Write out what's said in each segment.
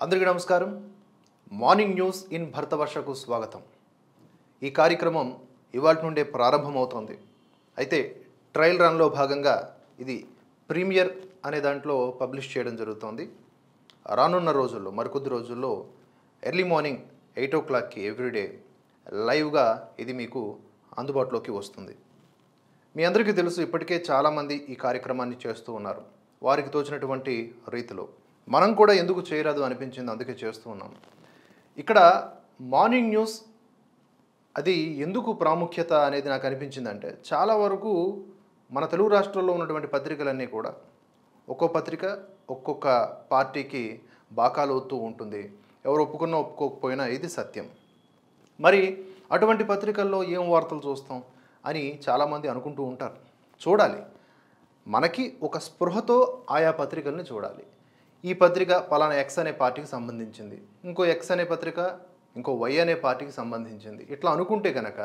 అందరికీ నమస్కారం morning news in భరతవర్షకు స్వాగతం ఈ కార్యక్రమం ఇవాళ నుండే ప్రారంభమవుతోంది అయితే ట్రయల్ రన్లో భాగంగా ఇది ప్రీమియర్ అనే దాంట్లో పబ్లిష్ చేయడం జరుగుతోంది రానున్న రోజుల్లో మరికొద్ది రోజుల్లో ఎర్లీ మార్నింగ్ ఎయిట్ ఓ క్లాక్కి ఎవ్రీడే లైవ్గా ఇది మీకు అందుబాటులోకి వస్తుంది మీ అందరికీ తెలుసు ఇప్పటికే చాలామంది ఈ కార్యక్రమాన్ని చేస్తూ ఉన్నారు వారికి తోచినటువంటి రీతిలో మనం కూడా ఎందుకు చేయరాదు అనిపించింది అందుకే చేస్తూ ఉన్నాం ఇక్కడ మార్నింగ్ న్యూస్ అది ఎందుకు ప్రాముఖ్యత అనేది నాకు అనిపించిందంటే చాలా వరకు మన తెలుగు రాష్ట్రాల్లో ఉన్నటువంటి పత్రికలన్నీ కూడా ఒక్కో పత్రిక ఒక్కొక్క పార్టీకి బాకాలు అవుతూ ఉంటుంది ఎవరు ఒప్పుకున్నా ఒప్పుకోకపోయినా ఇది సత్యం మరి అటువంటి పత్రికల్లో ఏం వార్తలు చూస్తాం అని చాలామంది అనుకుంటూ ఉంటారు చూడాలి మనకి ఒక స్పృహతో ఆయా పత్రికల్ని చూడాలి ఈ పత్రిక పలానా ఎక్స్ అనే పార్టీకి సంబంధించింది ఇంకో ఎక్స్ అనే పత్రిక ఇంకో వై అనే పార్టీకి సంబంధించింది ఇట్లా అనుకుంటే కనుక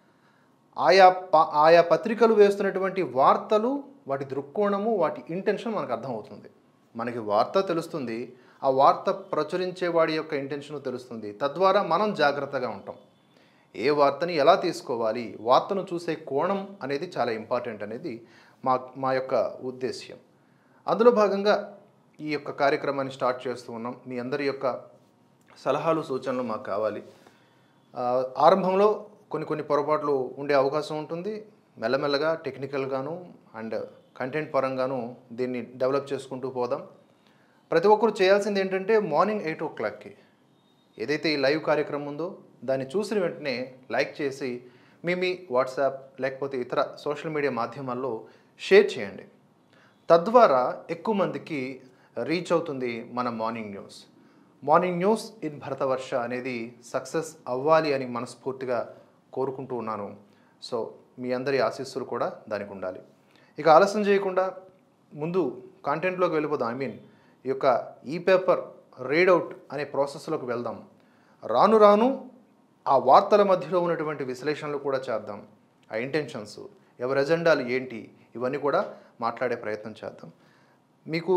ఆయా ప ఆయా పత్రికలు వేస్తున్నటువంటి వార్తలు వాటి దృక్కోణము వాటి ఇంటెన్షన్ మనకు అర్థమవుతుంది మనకి వార్త తెలుస్తుంది ఆ వార్త ప్రచురించే వాడి యొక్క ఇంటెన్షన్ తెలుస్తుంది తద్వారా మనం జాగ్రత్తగా ఉంటాం ఏ వార్తని ఎలా తీసుకోవాలి వార్తను చూసే కోణం అనేది చాలా ఇంపార్టెంట్ అనేది మా మా యొక్క ఉద్దేశ్యం అందులో భాగంగా ఈ యొక్క కార్యక్రమాన్ని స్టార్ట్ చేస్తూ ఉన్నాం మీ అందరి యొక్క సలహాలు సూచనలు మాకు కావాలి ఆ, ఆరంభంలో కొన్ని కొన్ని పొరపాట్లు ఉండే అవకాశం ఉంటుంది మెల్లమెల్లగా టెక్నికల్గాను అండ్ కంటెంట్ పరంగాను దీన్ని డెవలప్ చేసుకుంటూ పోదాం ప్రతి ఒక్కరు చేయాల్సింది ఏంటంటే మార్నింగ్ ఎయిట్ ఓ క్లాక్కి ఏదైతే ఈ లైవ్ కార్యక్రమం ఉందో దాన్ని చూసిన వెంటనే లైక్ చేసి మీ మీ వాట్సాప్ లేకపోతే ఇతర సోషల్ మీడియా మాధ్యమాల్లో షేర్ చేయండి తద్వారా ఎక్కువ మందికి రీచ్ అవుతుంది మన morning news morning news in Bharatavarsha అనేది సక్సెస్ అవ్వాలి అని మనస్ఫూర్తిగా కోరుకుంటూ ఉన్నాను సో మీ అందరి ఆశీస్సులు కూడా దానికి ఉండాలి ఇక ఆలస్యం చేయకుండా ముందు కాంటెంట్లోకి వెళ్ళిపోదాం ఐ మీన్ ఈ యొక్క ఈ పేపర్ రీడౌట్ అనే ప్రాసెస్లోకి వెళ్దాం రాను రాను ఆ వార్తల మధ్యలో ఉన్నటువంటి విశ్లేషణలు కూడా చేద్దాం ఆ ఇంటెన్షన్స్ ఎవరి ఎజెండాలు ఏంటి ఇవన్నీ కూడా మాట్లాడే ప్రయత్నం చేద్దాం మీకు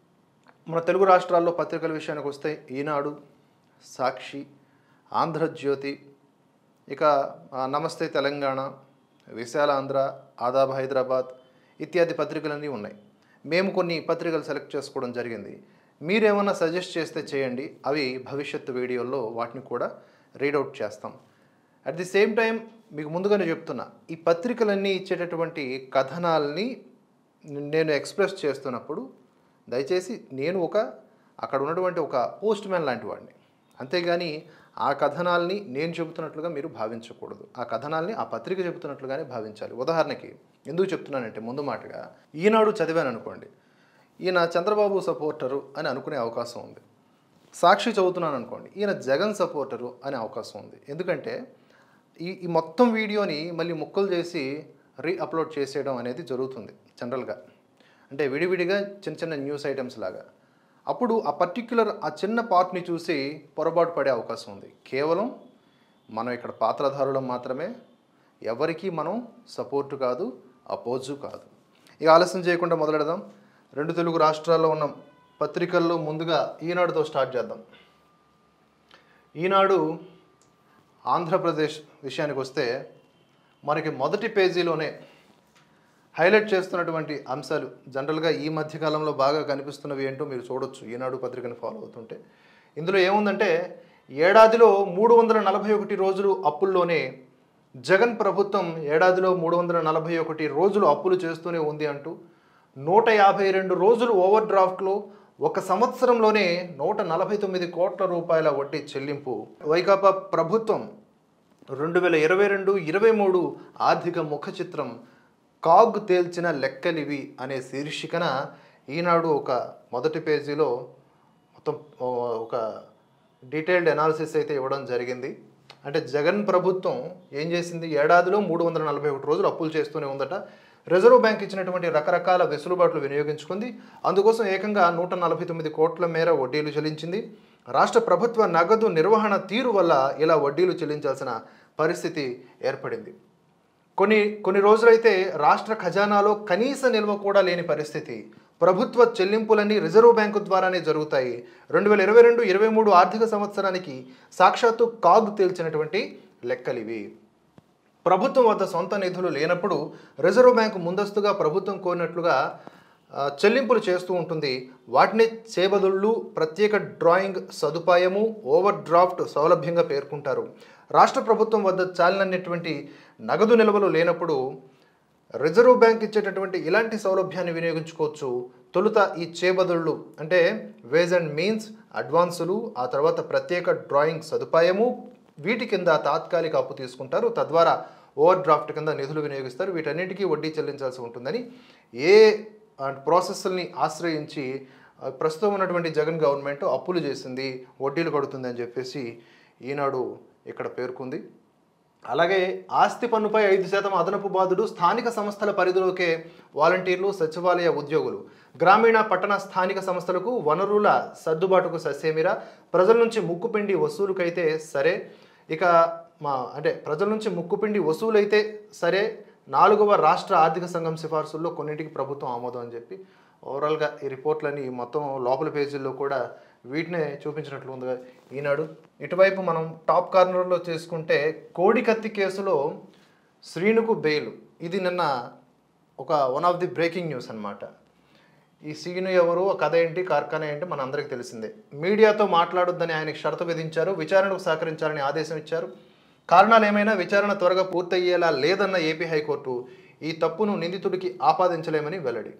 మన తెలుగు రాష్ట్రాల్లో పత్రికల విషయానికి వస్తే ఈనాడు సాక్షి ఆంధ్రజ్యోతి ఇక ఆ, నమస్తే తెలంగాణ విశాల ఆంధ్ర ఆదాబ్ హైదరాబాద్ ఇత్యాది పత్రికలన్నీ ఉన్నాయి మేము కొన్ని పత్రికలు సెలెక్ట్ చేసుకోవడం జరిగింది మీరేమన్నా సజెస్ట్ చేస్తే చేయండి అవి భవిష్యత్తు వీడియోల్లో వాటిని కూడా రీడౌట్ చేస్తాం అట్ ది సేమ్ టైం మీకు ముందుగానే చెప్తున్నా ఈ పత్రికలన్నీ ఇచ్చేటటువంటి కథనాల్ని నేను ఎక్స్ప్రెస్ చేస్తున్నప్పుడు దయచేసి నేను ఒక అక్కడ ఉన్నటువంటి ఒక పోస్ట్ మ్యాన్ లాంటి వాడిని అంతేగాని ఆ కథనాల్ని నేను చెబుతున్నట్లుగా మీరు భావించకూడదు ఆ కథనాల్ని ఆ పత్రిక చెబుతున్నట్లుగానే భావించాలి ఉదాహరణకి ఎందుకు చెప్తున్నానంటే ముందు మాటగా ఈనాడు చదివాను అనుకోండి ఈయన చంద్రబాబు సపోర్టరు అని అనుకునే అవకాశం ఉంది సాక్షి చదువుతున్నాను అనుకోండి ఈయన జగన్ సపోర్టరు అనే అవకాశం ఉంది ఎందుకంటే ఈ ఈ మొత్తం వీడియోని మళ్ళీ ముక్కలు చేసి రీ అప్లోడ్ చేసేయడం అనేది జరుగుతుంది జనరల్గా అంటే విడివిడిగా చిన్న చిన్న న్యూస్ ఐటమ్స్ లాగా అప్పుడు ఆ పర్టిక్యులర్ ఆ చిన్న పార్ట్ని చూసి పొరపాటు పడే అవకాశం ఉంది కేవలం మనం ఇక్కడ పాత్రధారులం మాత్రమే ఎవరికి మనం సపోర్టు కాదు అపోజు కాదు ఇక ఆలస్యం చేయకుండా మొదలెడదాం రెండు తెలుగు రాష్ట్రాల్లో ఉన్న పత్రికల్లో ముందుగా ఈనాడుతో స్టార్ట్ చేద్దాం ఈనాడు ఆంధ్రప్రదేశ్ విషయానికి వస్తే మనకి మొదటి పేజీలోనే హైలైట్ చేస్తున్నటువంటి అంశాలు జనరల్గా ఈ మధ్య కాలంలో బాగా కనిపిస్తున్నవి ఏంటో మీరు చూడొచ్చు ఈనాడు పత్రికను ఫాలో అవుతుంటే ఇందులో ఏముందంటే ఏడాదిలో మూడు వందల నలభై ఒకటి రోజులు అప్పుల్లోనే జగన్ ప్రభుత్వం ఏడాదిలో మూడు వందల నలభై ఒకటి రోజులు అప్పులు చేస్తూనే ఉంది అంటూ నూట యాభై రెండు రోజులు ఓవర్ డ్రాఫ్ట్లో ఒక సంవత్సరంలోనే నూట నలభై తొమ్మిది కోట్ల రూపాయల వడ్డీ చెల్లింపు వైకాపా ప్రభుత్వం రెండు వేల ఇరవై రెండు ఇరవై మూడు ఆర్థిక ముఖ చిత్రం కాగ్ తేల్చిన లెక్కలివి అనే శీర్షికన ఈనాడు ఒక మొదటి పేజీలో మొత్తం ఓ, ఒక డీటెయిల్డ్ అనాలిసిస్ అయితే ఇవ్వడం జరిగింది అంటే జగన్ ప్రభుత్వం ఏం చేసింది ఏడాదిలో మూడు వందల నలభై ఒకటి రోజులు అప్పులు చేస్తూనే ఉందట రిజర్వ్ బ్యాంక్ ఇచ్చినటువంటి రకరకాల వెసులుబాట్లు వినియోగించుకుంది అందుకోసం ఏకంగా నూట నలభై తొమ్మిది కోట్ల మేర వడ్డీలు చెల్లించింది రాష్ట్ర ప్రభుత్వ నగదు నిర్వహణ తీరు వల్ల ఇలా వడ్డీలు చెల్లించాల్సిన పరిస్థితి ఏర్పడింది కొన్ని కొన్ని రోజులైతే రాష్ట్ర ఖజానాలో కనీస నిల్వ కూడా లేని పరిస్థితి ప్రభుత్వ చెల్లింపులన్నీ రిజర్వ్ బ్యాంకు ద్వారానే జరుగుతాయి రెండు వేల ఇరవై రెండు ఇరవై మూడు ఆర్థిక సంవత్సరానికి సాక్షాత్తు కాగ్ తేల్చినటువంటి లెక్కలివి ప్రభుత్వం వద్ద సొంత నిధులు లేనప్పుడు రిజర్వ్ బ్యాంకు ముందస్తుగా ప్రభుత్వం కోరినట్లుగా ఆ, చెల్లింపులు చేస్తూ ఉంటుంది వాటిని చేబదుళ్ళు ప్రత్యేక డ్రాయింగ్ సదుపాయము ఓవర్ డ్రాఫ్ట్ సౌలభ్యంగా పేర్కొంటారు రాష్ట్ర ప్రభుత్వం వద్ద చాలినటువంటి నగదు నిల్వలు లేనప్పుడు రిజర్వ్ బ్యాంక్ ఇచ్చేటటువంటి ఇలాంటి సౌలభ్యాన్ని వినియోగించుకోవచ్చు తొలుత ఈ చేబదుళ్ళు అంటే వేజ్ అండ్ మీన్స్ అడ్వాన్సులు ఆ తర్వాత ప్రత్యేక డ్రాయింగ్ సదుపాయము వీటి కింద తాత్కాలిక అప్పు తీసుకుంటారు తద్వారా ఓవర్ డ్రాఫ్ట్ కింద నిధులు వినియోగిస్తారు వీటన్నిటికీ వడ్డీ చెల్లించాల్సి ఉంటుందని ఏ ఆ, ప్రాసెస్ని ఆశ్రయించి ఆ, ప్రస్తుతం ఉన్నటువంటి జగన్ గవర్నమెంట్ అప్పులు చేసింది వడ్డీలు కడుతుంది అని చెప్పేసి ఈనాడు ఇక్కడ పేర్కొంది అలాగే ఆస్తి పన్నుపై ఐదు శాతం అదనపు బాధుడు స్థానిక సంస్థల పరిధిలోకే వాలంటీర్లు సచివాలయ ఉద్యోగులు గ్రామీణ పట్టణ స్థానిక సంస్థలకు వనరుల సర్దుబాటుకు ససేమిరా ప్రజల నుంచి ముక్కుపిండి వసూలుకైతే సరే ఇక మా అంటే ప్రజల నుంచి ముక్కుపిండి వసూలైతే సరే నాలుగవ రాష్ట్ర ఆర్థిక సంఘం సిఫార్సుల్లో కొన్నింటికి ప్రభుత్వం ఆమోదం అని చెప్పి ఓవరాల్గా ఈ రిపోర్ట్లని మొత్తం లోపల పేజీల్లో కూడా వీటినే చూపించినట్లు ఉంది ఈనాడు ఇటువైపు మనం టాప్ కార్నర్లో చేసుకుంటే కోడికత్తి కేసులో శ్రీనుకు బెయిల్ ఇది నిన్న ఒక one of the breaking news అన్నమాట ఈ సీను ఎవరు ఆ కథ ఏంటి కార్ఖానా ఏంటి మన అందరికీ తెలిసిందే మీడియాతో మాట్లాడొద్దని ఆయనకి షరతు విధించారు విచారణకు సహకరించాలని ఆదేశం ఇచ్చారు కారణాలు ఏమైనా విచారణ త్వరగా పూర్తయ్యేలా లేదన్న ఏపీ హైకోర్టు ఈ తప్పును నిందితుడికి ఆపాదించలేమని వెల్లడి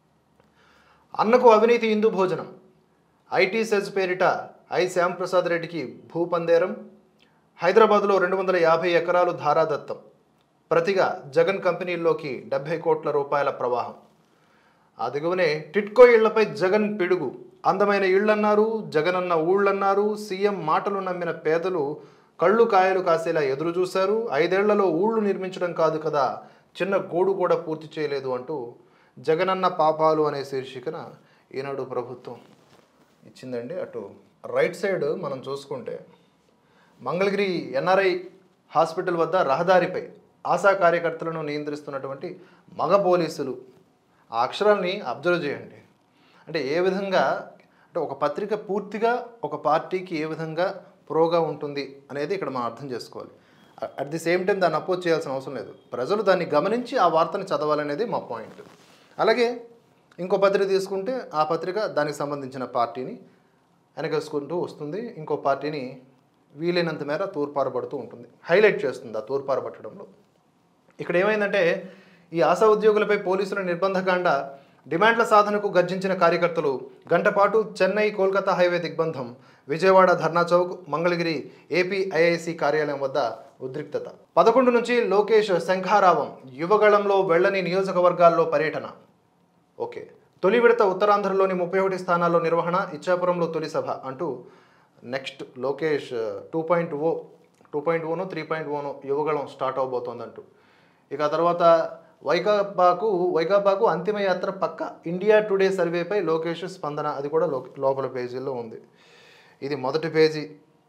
అన్నకు అవినీతి ఇందు భోజనం ఐటీ సెజ్ పేరిట ఐ శ్యాంప్రసాద్ రెడ్డికి భూపందేరం హైదరాబాద్లో రెండు వందల యాభై ఎకరాలు ధారాదత్తం ప్రతిగా జగన్ కంపెనీల్లోకి డెబ్బై కోట్ల రూపాయల ప్రవాహం ఆ దిగువనే టిట్కో ఇళ్లపై జగన్ పిడుగు అందమైన ఇళ్ళన్నారు జగనన్న ఊళ్ళన్నారు సీఎం మాటలు నమ్మిన పేదలు కళ్ళు కాయలు కాసేలా ఎదురు చూశారు ఐదేళ్లలో ఊళ్ళు నిర్మించడం కాదు కదా చిన్న గూడు కూడా పూర్తి చేయలేదు అంటూ జగనన్న పాపాలు అనే శీర్షికన ఈనాడు ప్రభుత్వం ఇచ్చిందండి అటు రైట్ సైడ్ మనం చూసుకుంటే మంగళగిరి ఎన్ఆర్ఐ హాస్పిటల్ వద్ద రహదారిపై ఆశా కార్యకర్తలను నియంత్రిస్తున్నటువంటి మగ పోలీసులు ఆ అక్షరాల్ని అబ్జర్వ్ చేయండి అంటే ఏ విధంగా అంటే ఒక పత్రిక పూర్తిగా ఒక పార్టీకి ఏ విధంగా ప్రోగా ఉంటుంది అనేది ఇక్కడ మనం అర్థం చేసుకోవాలి అట్ ది సేమ్ టైం దాన్ని అపోజ్ చేయాల్సిన అవసరం లేదు ప్రజలు దాన్ని గమనించి ఆ వార్తని చదవాలనేది మా పాయింట్ అలాగే ఇంకో పత్రిక తీసుకుంటే ఆ పత్రిక దానికి సంబంధించిన పార్టీని వెనకేసుకుంటూ వస్తుంది ఇంకో పార్టీని వీలైనంత మేర తూర్పారబడుతూ ఉంటుంది హైలైట్ చేస్తుంది ఆ తూర్పారబట్టడంలో ఇక్కడ ఏమైందంటే ఈ ఆశా ఉద్యోగులపై పోలీసుల నిర్బంధకాండ డిమాండ్ల సాధనకు గర్జించిన కార్యకర్తలు గంటపాటు చెన్నై కోల్కతా హైవే దిగ్బంధం విజయవాడ ధర్నా చౌక్ మంగళగిరి ఏపీ ఐఐసి కార్యాలయం వద్ద ఉద్రిక్తత పదకొండు నుంచి లోకేష్ శంఖారావం యువగళంలో వెళ్ళని నియోజకవర్గాల్లో పర్యటన ఓకే తొలి విడత ఉత్తరాంధ్రలోని ముప్పై ఒకటి స్థానాల్లో నిర్వహణ ఇచ్చాపురంలో తొలి సభ అంటూ next Lokesh two point O two point ఓను త్రీ పాయింట్ ఓను యువగళం స్టార్ట్ అవబోతోందంటూ ఇక ఆ తర్వాత వైకాపాకు వైకాపాకు అంతిమ యాత్ర పక్క ఇండియా టుడే సర్వేపై లోకేష్ స్పందన అది కూడా లో లోపల పేజీలో ఉంది ఇది మొదటి పేజీ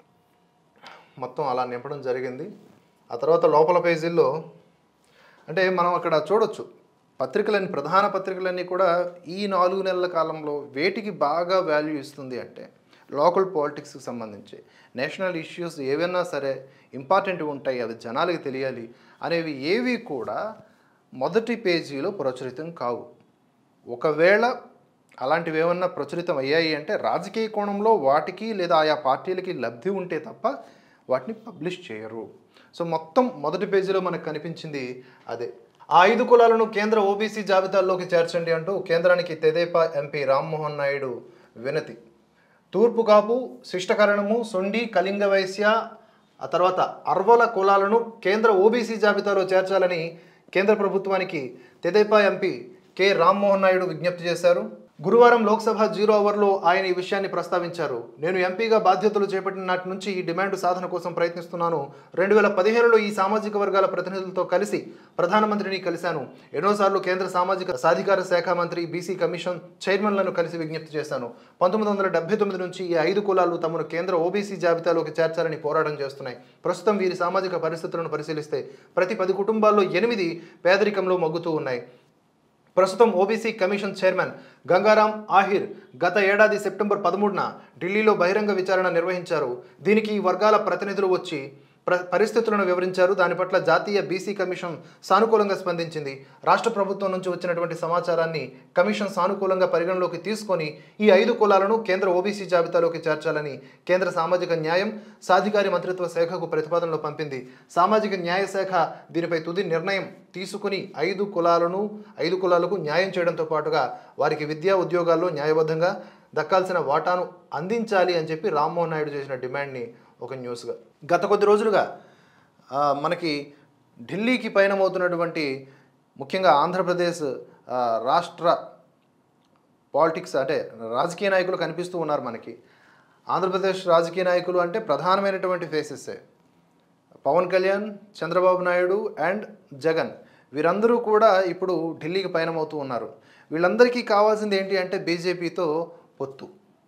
మొత్తం అలా నింపడం జరిగింది ఆ తర్వాత లోపల పేజీల్లో అంటే మనం అక్కడ చూడొచ్చు పత్రికలన్నీ ప్రధాన పత్రికలన్నీ కూడా ఈ నాలుగు నెలల కాలంలో వేటికి బాగా వాల్యూ ఇస్తుంది అంటే లోకల్ పాలిటిక్స్కి సంబంధించి నేషనల్ ఇష్యూస్ ఏవైనా సరే ఇంపార్టెంట్ ఉంటాయి అవి జనాలకి తెలియాలి అనేవి ఏవి కూడా మొదటి పేజీలో ప్రచురితం కావు ఒకవేళ అలాంటివి ఏమన్నా ప్రచురితం అయ్యాయి అంటే రాజకీయ కోణంలో వాటికి లేదా ఆయా పార్టీలకి లబ్ధి ఉంటే తప్ప వాటిని పబ్లిష్ చేయరు సో మొత్తం మొదటి పేజీలో మనకు కనిపించింది అదే ఆ ఐదు కులాలను కేంద్ర ఓబీసీ జాబితాల్లోకి చేర్చండి అంటూ కేంద్రానికి తెదేపా ఎంపీ రామ్మోహన్ నాయుడు వినతి తూర్పు కాపు శిష్టకరణము సొండి కళింగ వైశ్య ఆ తర్వాత అర్వల కులాలను కేంద్ర ఓబీసీ జాబితాలో చేర్చాలని కేంద్ర ప్రభుత్వానికి తెదేపా ఎంపీ కె రామ్మోహన్ నాయుడు విజ్ఞప్తి చేశారు గురువారం లోక్సభ జీరో అవర్లో ఆయన ఈ విషయాన్ని ప్రస్తావించారు నేను ఎంపీగా బాధ్యతలు చేపట్టిన నాటి నుంచి ఈ డిమాండ్ సాధన కోసం ప్రయత్నిస్తున్నాను రెండు వేల పదిహేనులో ఈ సామాజిక వర్గాల ప్రతినిధులతో కలిసి ప్రధానమంత్రిని కలిశాను ఎన్నోసార్లు కేంద్ర సామాజిక సాధికార శాఖ మంత్రి బీసీ కమిషన్ చైర్మన్లను కలిసి విజ్ఞప్తి చేశాను పంతొమ్మిది వందల డెబ్బై తొమ్మిది నుంచి ఈ ఐదు కులాలు తమను కేంద్ర ఓబీసీ జాబితాలోకి చేర్చాలని పోరాటం చేస్తున్నాయి ప్రస్తుతం వీరి సామాజిక పరిస్థితులను పరిశీలిస్తే ప్రతి పది కుటుంబాల్లో ఎనిమిది పేదరికంలో మగ్గుతూ ఉన్నాయి ప్రస్తుతం OBC commission chairman Gangaram Ahir గత ఏడాది సెప్టెంబర్ పదమూడున ఢిల్లీలో బహిరంగ విచారణ నిర్వహించారు దీనికి ఈ వర్గాల ప్రతినిధులు వచ్చి ప్ర పరిస్థితులను వివరించారు దాని పట్ల జాతీయ బీసీ కమిషన్ సానుకూలంగా స్పందించింది రాష్ట్ర ప్రభుత్వం నుంచి వచ్చినటువంటి సమాచారాన్ని కమిషన్ సానుకూలంగా పరిగణలోకి తీసుకొని ఈ ఐదు కులాలను కేంద్ర ఓబీసీ జాబితాలోకి చేర్చాలని కేంద్ర సామాజిక న్యాయం సాధికారి మంత్రిత్వ శాఖకు ప్రతిపాదనలు పంపింది సామాజిక న్యాయ శాఖ దీనిపై తుది నిర్ణయం తీసుకుని ఐదు కులాలను ఐదు కులాలకు న్యాయం చేయడంతో పాటుగా వారికి విద్యా ఉద్యోగాల్లో న్యాయబద్ధంగా దక్కాల్సిన వాటాను అందించాలి అని చెప్పి రామ్మోహన్ నాయుడు చేసిన డిమాండ్ని ఒక న్యూస్గా గత కొద్ది రోజులుగా ఆ, మనకి ఢిల్లీకి పయనమవుతున్నటువంటి ముఖ్యంగా ఆంధ్రప్రదేశ్ ఆ, రాష్ట్ర పాలిటిక్స్ అంటే రాజకీయ నాయకులు కనిపిస్తూ ఉన్నారు మనకి ఆంధ్రప్రదేశ్ రాజకీయ నాయకులు అంటే ప్రధానమైనటువంటి ఫేసెస్సే పవన్ కళ్యాణ్ చంద్రబాబు నాయుడు అండ్ జగన్ వీరందరూ కూడా ఇప్పుడు ఢిల్లీకి పయనమవుతూ ఉన్నారు వీళ్ళందరికీ కావాల్సింది ఏంటి అంటే బీజేపీతో పొత్తు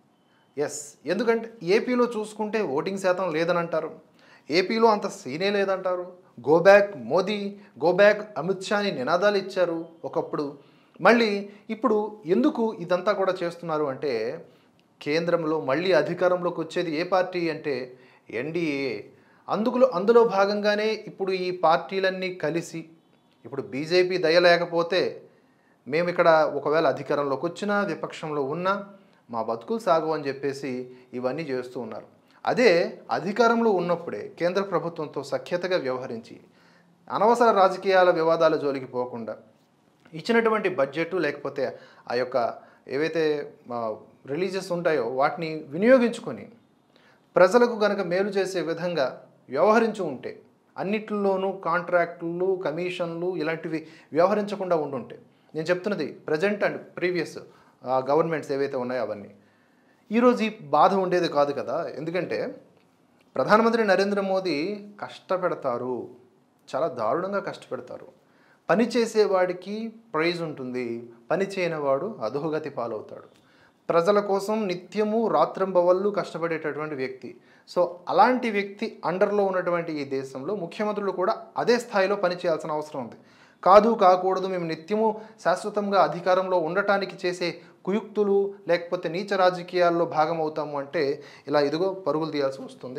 ఎస్ ఎందుకంటే ఏపీలో చూసుకుంటే ఓటింగ్ శాతం లేదని అంటారు ఏపీలో అంత సీనే లేదంటారు go back Modi go back Amit Shah అని నినాదాలు ఇచ్చారు ఒకప్పుడు మళ్ళీ ఇప్పుడు ఎందుకు ఇదంతా కూడా చేస్తున్నారు అంటే కేంద్రంలో మళ్ళీ అధికారంలోకి వచ్చేది ఏ పార్టీ అంటే ఎన్డీఏ అందులో అందులో భాగంగానే ఇప్పుడు ఈ పార్టీలన్నీ కలిసి ఇప్పుడు బీజేపీ దయ లేకపోతే మేము ఇక్కడ ఒకవేళ అధికారంలోకి వచ్చినా విపక్షంలో ఉన్నా మా బతుకులు సాగు అని చెప్పేసి ఇవన్నీ చేస్తూ ఉన్నారు అదే అధికారంలో ఉన్నప్పుడే కేంద్ర ప్రభుత్వంతో సఖ్యతగా వ్యవహరించి అనవసర రాజకీయాల వివాదాల జోలికి పోకుండా ఇచ్చినటువంటి బడ్జెట్ లేకపోతే ఆ యొక్క ఏవైతే రిలీజియస్ ఉంటాయో వాటిని వినియోగించుకొని ప్రజలకు గనక మేలు చేసే విధంగా వ్యవహరించి ఉంటే అన్నిట్లోనూ కాంట్రాక్టులు కమిషన్లు ఇలాంటివి వ్యవహరించకుండా ఉండుంటే నేను చెప్తున్నది ప్రజెంట్ అండ్ ప్రీవియస్ గవర్నమెంట్స్ ఏవైతే ఉన్నాయో అవన్నీ ఈరోజు ఈ బాధ ఉండేది కాదు కదా ఎందుకంటే ప్రధానమంత్రి నరేంద్ర మోదీ కష్టపెడతారు చాలా దారుణంగా కష్టపెడతారు పని చేసేవాడికి ప్రైజ్ ఉంటుంది పని చేయనివాడు అధోగతి పాలవుతాడు ప్రజల కోసం నిత్యము రాత్రింబవళ్ళు కష్టపడేటటువంటి వ్యక్తి సో అలాంటి వ్యక్తి అండర్లో ఉన్నటువంటి ఈ దేశంలో ముఖ్యమంత్రులు కూడా అదే స్థాయిలో పనిచేయాల్సిన అవసరం ఉంది కాదు కాకూడదు మేము నిత్యము శాశ్వతంగా అధికారంలో ఉండటానికి చేసే కుయుక్తులు లేకపోతే నీచ రాజకీయాల్లో భాగం అవుతాము అంటే ఇలా ఇదిగో పరుగులు తీయాల్సి వస్తుంది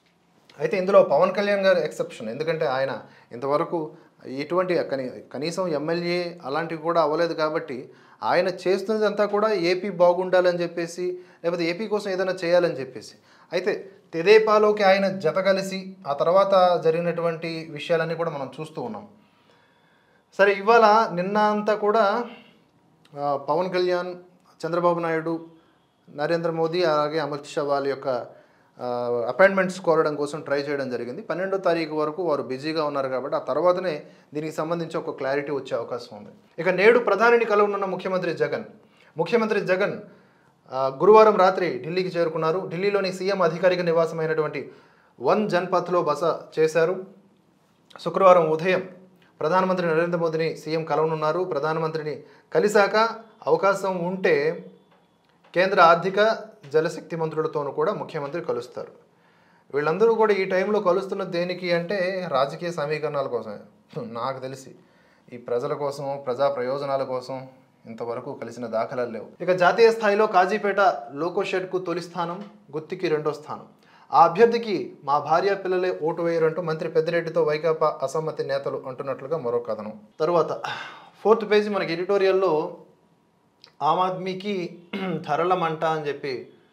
అయితే ఇందులో పవన్ కళ్యాణ్ గారు ఎక్సెప్షన్ ఎందుకంటే ఆయన ఇంతవరకు ఎటువంటి కనీ కనీసం ఎమ్మెల్యే అలాంటివి కూడా అవ్వలేదు కాబట్టి ఆయన చేస్తున్నదంతా కూడా ఏపీ బాగుండాలని చెప్పేసి లేకపోతే ఏపీ కోసం ఏదైనా చేయాలని చెప్పేసి అయితే తెదేపాలోకి ఆయన జత కలిసి ఆ తర్వాత జరిగినటువంటి విషయాలన్నీ కూడా మనం చూస్తూ ఉన్నాం సరే ఇవాళ నిన్న అంతా కూడా ఆ, పవన్ కళ్యాణ్ చంద్రబాబు నాయుడు నరేంద్ర మోదీ అలాగే అమిత్ షా వాళ్ళ యొక్క అపాయింట్మెంట్స్ కోరడం కోసం ట్రై చేయడం జరిగింది పన్నెండో తారీఖు వరకు వారు బిజీగా ఉన్నారు కాబట్టి ఆ తర్వాతనే దీనికి సంబంధించి ఒక క్లారిటీ వచ్చే అవకాశం ఉంది ఇక నేడు ప్రధానిని కలవనున్న ముఖ్యమంత్రి జగన్ ముఖ్యమంత్రి జగన్ ఆ, గురువారం రాత్రి ఢిల్లీకి చేరుకున్నారు ఢిల్లీలోని సీఎం అధికారిక నివాసమైనటువంటి వన్ జన్పథ్లో బస చేశారు శుక్రవారం ఉదయం ప్రధానమంత్రి నరేంద్ర మోదీని సీఎం కలవనున్నారు ప్రధానమంత్రిని కలిశాక అవకాశం ఉంటే కేంద్ర ఆర్థిక జలశక్తి మంత్రులతోనూ కూడా ముఖ్యమంత్రి కలుస్తారు వీళ్ళందరూ కూడా ఈ టైంలో కలుస్తున్న దేనికి అంటే రాజకీయ సమీకరణాల కోసమే నాకు తెలిసి ఈ ప్రజల కోసం ప్రజా ప్రయోజనాల కోసం ఇంతవరకు కలిసిన దాఖలాలు లేవు ఇక జాతీయ స్థాయిలో కాజీపేట లోకో షెడ్కు తొలి స్థానం గుత్తికి రెండో స్థానం ఆ అభ్యర్థికి మా భార్య పిల్లలే ఓటు వేయరంటూ మంత్రి పెద్దిరెడ్డితో వైకాపా అసమ్మతి నేతలు అంటున్నట్లుగా మరో కథనం తరువాత ఫోర్త్ పేజీ మనకి ఎడిటోరియల్లో ఆమ్ ఆద్మీకి ధరల మంట అని చెప్పి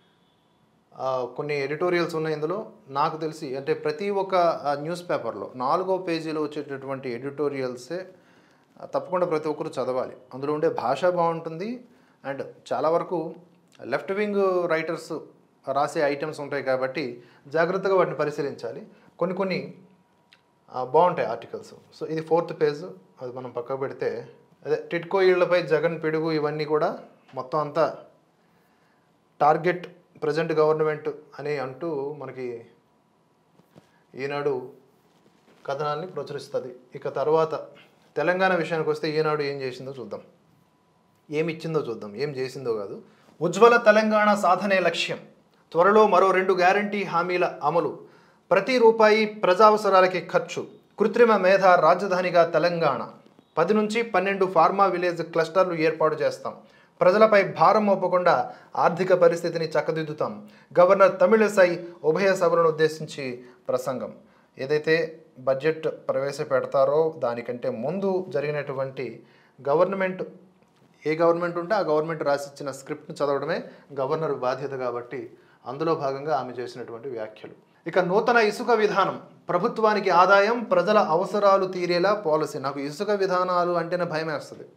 ఆ, కొన్ని ఎడిటోరియల్స్ ఉన్నాయి ఇందులో నాకు తెలిసి అంటే ప్రతి ఒక్క ఆ, న్యూస్ పేపర్లో నాలుగో పేజీలో వచ్చేటటువంటి ఎడిటోరియల్సే ఆ, తప్పకుండా ప్రతి ఒక్కరు చదవాలి అందులో ఉండే భాష బాగుంటుంది అండ్ చాలా వరకు లెఫ్ట్ వింగ్ రైటర్స్ రాసే ఐటమ్స్ ఉంటాయి కాబట్టి జాగ్రత్తగా వాటిని పరిశీలించాలి కొన్ని కొన్ని ఆ, బాగుంటాయి ఆర్టికల్స్ సో ఇది ఫోర్త్ పేజ్ అది మనం పక్కకు పెడితే అదే టిట్కో ఇళ్లపై జగన్ పిడుగు ఇవన్నీ కూడా మొత్తం అంతా టార్గెట్ ప్రజెంట్ గవర్నమెంట్ అని అంటూ మనకి ఈనాడు కథనాన్ని ప్రచురిస్తుంది ఇక తర్వాత తెలంగాణ విషయానికి వస్తే ఈనాడు ఏం చేసిందో చూద్దాం ఏమి ఇచ్చిందో చూద్దాం ఏం చేసిందో కాదు ఉజ్వల తెలంగాణ సాధనే లక్ష్యం త్వరలో మరో రెండు గ్యారంటీ హామీల అమలు ప్రతి రూపాయి ప్రజావసరాలకి ఖర్చు కృత్రిమ మేధ రాజధానిగా తెలంగాణ పది నుంచి పన్నెండు ఫార్మా విలేజ్ క్లస్టర్లు ఏర్పాటు చేస్తాం ప్రజలపై భారం మోపకుండా ఆర్థిక పరిస్థితిని చక్కదిద్దుతాం గవర్నర్ తమిళసై ఉభయ సభలను ఉద్దేశించి ప్రసంగం ఏదైతే బడ్జెట్ ప్రవేశపెడతారో దానికంటే ముందు జరిగినటువంటి గవర్నమెంట్ ఏ గవర్నమెంట్ ఉంటే ఆ గవర్నమెంట్ రాసిచ్చిన స్క్రిప్ట్ను చదవడమే గవర్నర్ బాధ్యత కాబట్టి అందులో భాగంగా ఆమె చేసినటువంటి వ్యాఖ్యలు ఇక నూతన ఇసుక విధానం ప్రభుత్వానికి ఆదాయం ప్రజల అవసరాలు తీరేలా పాలసీ నాకు ఇసుక విధానాలు అంటేనే భయం వేస్తుంది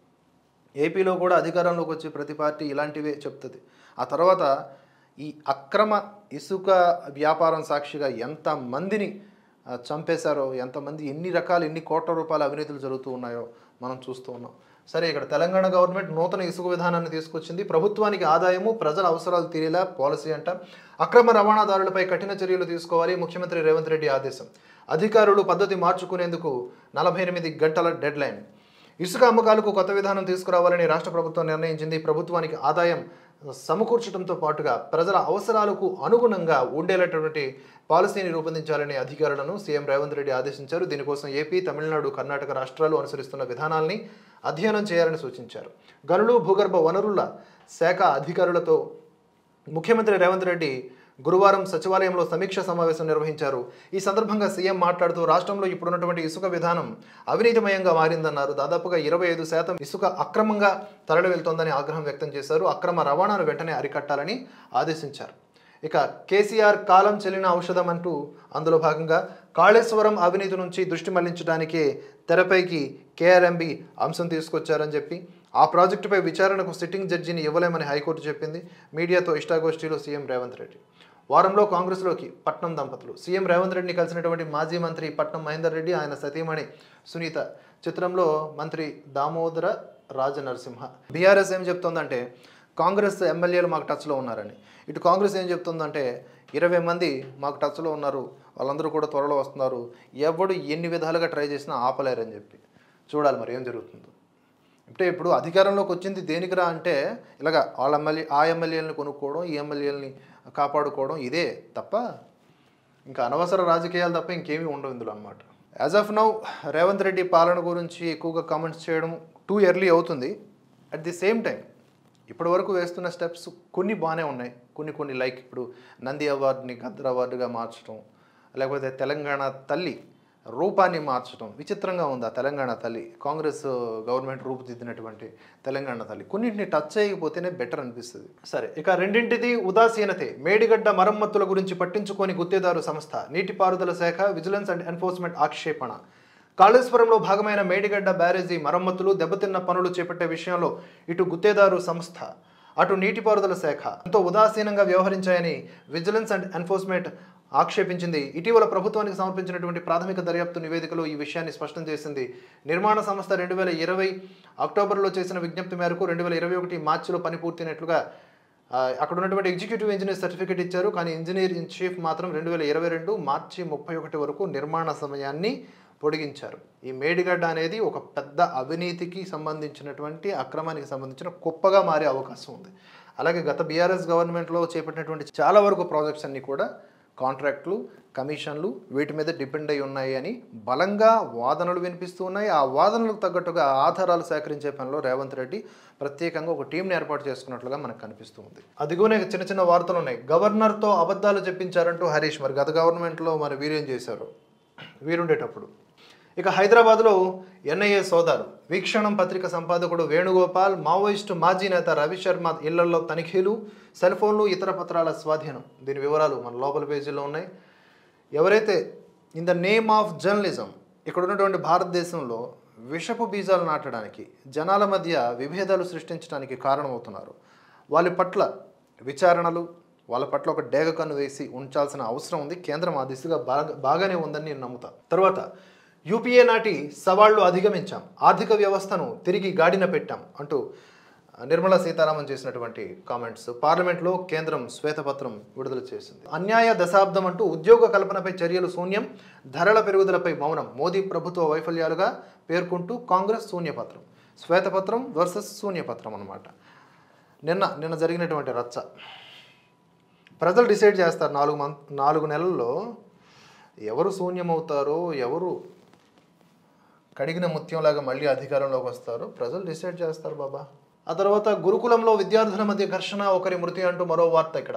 ఏపీలో కూడా అధికారంలోకి వచ్చే ప్రతి పార్టీ ఇలాంటివే చెప్తుంది ఆ తర్వాత ఈ అక్రమ ఇసుక వ్యాపారం సాక్షిగా ఎంతమందిని ఆ, చంపేశారో ఎంతమంది ఎన్ని రకాల ఎన్ని కోట్ల రూపాయల అవినీతులు జరుగుతూ ఉన్నాయో మనం చూస్తూ ఉన్నాం సరే ఇక్కడ తెలంగాణ గవర్నమెంట్ నూతన ఇసుక విధానాన్ని తీసుకొచ్చింది ప్రభుత్వానికి ఆదాయము ప్రజల అవసరాలు తీరేలా పాలసీ అంట అక్రమ రవాణాదారులపై కఠిన చర్యలు తీసుకోవాలి ముఖ్యమంత్రి రేవంత్ రెడ్డి ఆదేశం అధికారులు పద్ధతి మార్చుకునేందుకు నలభై ఎనిమిది గంటల డెడ్ లైన్ ఇసుక అమ్మకాలకు కొత్త విధానం తీసుకురావాలని రాష్ట్ర ప్రభుత్వం నిర్ణయించింది ప్రభుత్వానికి ఆదాయం సమకూర్చడంతో పాటుగా ప్రజల అవసరాలకు అనుగుణంగా ఉండేటటువంటి పాలసీని రూపొందించాలని అధికారులను సీఎం రేవంత్ రెడ్డి ఆదేశించారు దీనికోసం ఏపీ తమిళనాడు కర్ణాటక రాష్ట్రాలు అనుసరిస్తున్న విధానాల్ని అధ్యయనం చేయాలని సూచించారు గనులు భూగర్భ వనరుల శాఖ అధికారులతో ముఖ్యమంత్రి రేవంత్ రెడ్డి గురువారం సచివాలయంలో సమీక్ష సమావేశం నిర్వహించారు ఈ సందర్భంగా సీఎం మాట్లాడుతూ రాష్ట్రంలో ఇప్పుడున్నటువంటి ఇసుక విధానం అవినీతిమయంగా మారిందన్నారు దాదాపుగా ఇరవై ఐదు శాతం ఇసుక అక్రమంగా తరలి వెళ్తోందని ఆగ్రహం వ్యక్తం చేశారు అక్రమ రవాణాను వెంటనే అరికట్టాలని ఆదేశించారు ఇక కేసీఆర్ కాలం చెల్లిన ఔషధం అంటూ అందులో భాగంగా కాళేశ్వరం అవినీతి నుంచి దృష్టి మళ్లించడానికే తెరపైకి కేఆర్ఎంబి అంశం తీసుకొచ్చారని చెప్పి ఆ ప్రాజెక్టుపై విచారణకు సిట్టింగ్ జడ్జిని ఇవ్వలేమని హైకోర్టు చెప్పింది మీడియాతో ఇష్టాగోష్ఠిలో సీఎం రేవంత్ రెడ్డి వారంలో కాంగ్రెస్లోకి పట్నం దంపతులు సీఎం రేవంత్ రెడ్డిని కలిసినటువంటి మాజీ మంత్రి పట్నం మహేందర్ రెడ్డి ఆయన సతీమణి సునీత చిత్రంలో మంత్రి దామోదర రాజనరసింహ బీఆర్ఎస్ ఏం చెప్తోందంటే కాంగ్రెస్ ఎమ్మెల్యేలు మాకు టచ్లో ఉన్నారని ఇటు కాంగ్రెస్ ఏం చెప్తుందంటే ఇరవై మంది మాకు టచ్లో ఉన్నారు వాళ్ళందరూ కూడా త్వరలో వస్తున్నారు ఎవడు ఎన్ని విధాలుగా ట్రై చేసినా ఆపలేరని చెప్పి చూడాలి మరి ఏం జరుగుతుందో అంటే ఇప్పుడు అధికారంలోకి వచ్చింది దేనికిరా అంటే ఇలాగ వాళ్ళ ఎమ్మెల్యే ఆ ఎమ్మెల్యేలని కొనుక్కోవడం ఈ ఎమ్మెల్యేలని కాపాడుకోవడం ఇదే తప్ప ఇంకా అనవసర రాజకీయాలు తప్ప ఇంకేమీ ఉండవు ఇందులో అనమాట as of now Revanth Reddy పాలన గురించి ఎక్కువగా కామెంట్స్ చేయడం టూ ఎర్లీ అవుతుంది అట్ ది సేమ్ టైం ఇప్పటి వరకు వేస్తున్న స్టెప్స్ కొన్ని బాగానే ఉన్నాయి కొన్ని కొన్ని లైక్ ఇప్పుడు నంది అవార్డుని గద్దర్ అవార్డుగా మార్చడం లేకపోతే తెలంగాణ తల్లి రూపాన్ని మార్చడం విచిత్రంగా ఉంది ఆ తెలంగాణ తల్లి కాంగ్రెస్ గవర్నమెంట్ రూపుదిద్దినటువంటి తెలంగాణ తల్లి కొన్నింటిని టచ్ చేయకపోతేనే బెటర్ అనిపిస్తుంది సరే ఇక రెండింటిది ఉదాసీనతే మేడిగడ్డ మరమ్మతుల గురించి పట్టించుకొని గుత్తేదారు సంస్థ నీటిపారుదల శాఖ విజిలెన్స్ అండ్ ఎన్ఫోర్స్మెంట్ ఆక్షేపణ కాళేశ్వరంలో భాగమైన మేడిగడ్డ బ్యారేజీ మరమ్మతులు దెబ్బతిన్న పనులు చేపట్టే విషయంలో ఇటు గుత్తేదారు సంస్థ అటు నీటిపారుదల శాఖ ఎంతో ఉదాసీనంగా వ్యవహరించాయని విజిలెన్స్ అండ్ ఎన్ఫోర్స్మెంట్ ఆక్షేపించింది ఇటీవల ప్రభుత్వానికి సమర్పించినటువంటి ప్రాథమిక దర్యాప్తు నివేదికలో ఈ విషయాన్ని స్పష్టం చేసింది నిర్మాణ సంస్థ రెండు వేల ఇరవై అక్టోబర్లో చేసిన విజ్ఞప్తి మేరకు రెండు వేల ఇరవై ఒకటి మార్చిలో పని పూర్తయినట్లుగా ఆ, అక్కడ ఉన్నటువంటి ఎగ్జిక్యూటివ్ ఇంజనీర్ సర్టిఫికేట్ ఇచ్చారు కానీ ఇంజనీర్ ఇన్ చీఫ్ మాత్రం రెండు వేల ఇరవై రెండు మార్చి ముప్పై ఒకటి వరకు నిర్మాణ సమయాన్ని పొడిగించారు ఈ మేడిగడ్డ అనేది ఒక పెద్ద అవినీతికి సంబంధించినటువంటి అక్రమానికి సంబంధించిన కుప్పగా మారే అవకాశం ఉంది అలాగే గత బీఆర్ఎస్ గవర్నమెంట్లో చేపట్టినటువంటి చాలా వరకు ప్రాజెక్ట్స్ అన్నీ కూడా కాంట్రాక్ట్లు కమిషన్లు వీటి మీద డిపెండ్ అయి ఉన్నాయి అని బలంగా వాదనలు వినిపిస్తూ ఉన్నాయి ఆ వాదనలకు తగ్గట్టుగా ఆధారాలు సేకరించే పనిలో రేవంత్ రెడ్డి ప్రత్యేకంగా ఒక టీంని ఏర్పాటు చేసుకున్నట్లుగా మనకు కనిపిస్తూ ఉంది అదిగోనే చిన్న చిన్న వార్తలు ఉన్నాయి గవర్నర్తో అబద్ధాలు చెప్పించారంటూ హరీష్ మరి గత గవర్నమెంట్లో మరి వీరేం చేశారు వీరుండేటప్పుడు ఇక హైదరాబాద్లో ఎన్ఐఏ సోదాలు వీక్షణం పత్రిక సంపాదకుడు వేణుగోపాల్ మావోయిస్టు మాజీ నేత రవిశర్మ ఇళ్లలో తనిఖీలు సెల్ ఫోన్లు ఇతర పత్రాల స్వాధీనం దీని వివరాలు మన లోపల పేజీలో ఉన్నాయి ఎవరైతే in the name of journalism ఇక్కడ ఉన్నటువంటి భారతదేశంలో విషపు బీజాలు నాటడానికి జనాల మధ్య విభేదాలు సృష్టించడానికి కారణమవుతున్నారు వాళ్ళ పట్ల విచారణలు వాళ్ళ పట్ల ఒక డేగ కన్ను వేసి ఉంచాల్సిన అవసరం ఉంది కేంద్రం ఆ దిశగా బాగా బాగానే ఉందని నేను నమ్ముతా తర్వాత యూపీఏ నాటి సవాళ్లు అధిగమించాం ఆర్థిక వ్యవస్థను తిరిగి గాడిన పెట్టాం అంటూ నిర్మలా సీతారామన్ చేసినటువంటి కామెంట్స్ పార్లమెంట్లో కేంద్రం శ్వేతపత్రం విడుదల చేసింది అన్యాయ దశాబ్దం అంటూ ఉద్యోగ కల్పనపై చర్యలు శూన్యం ధరల పెరుగుదలపై మౌనం మోదీ ప్రభుత్వ వైఫల్యాలుగా పేర్కొంటూ కాంగ్రెస్ శూన్యపత్రం శ్వేతపత్రం వర్సెస్ శూన్యపత్రం అన్నమాట నిన్న నిన్న జరిగినటువంటి రచ్చ ప్రజలు డిసైడ్ చేస్తారు నాలుగు మంత్ నాలుగు నెలల్లో ఎవరు శూన్యమవుతారో ఎవరు కడిగిన ముత్యంలాగా మళ్ళీ అధికారంలోకి వస్తారు ప్రజలు డిసైడ్ చేస్తారు బాబా ఆ తర్వాత గురుకులంలో విద్యార్థుల మధ్య ఘర్షణ ఒకరి మృతి అంటూ మరో వార్త ఇక్కడ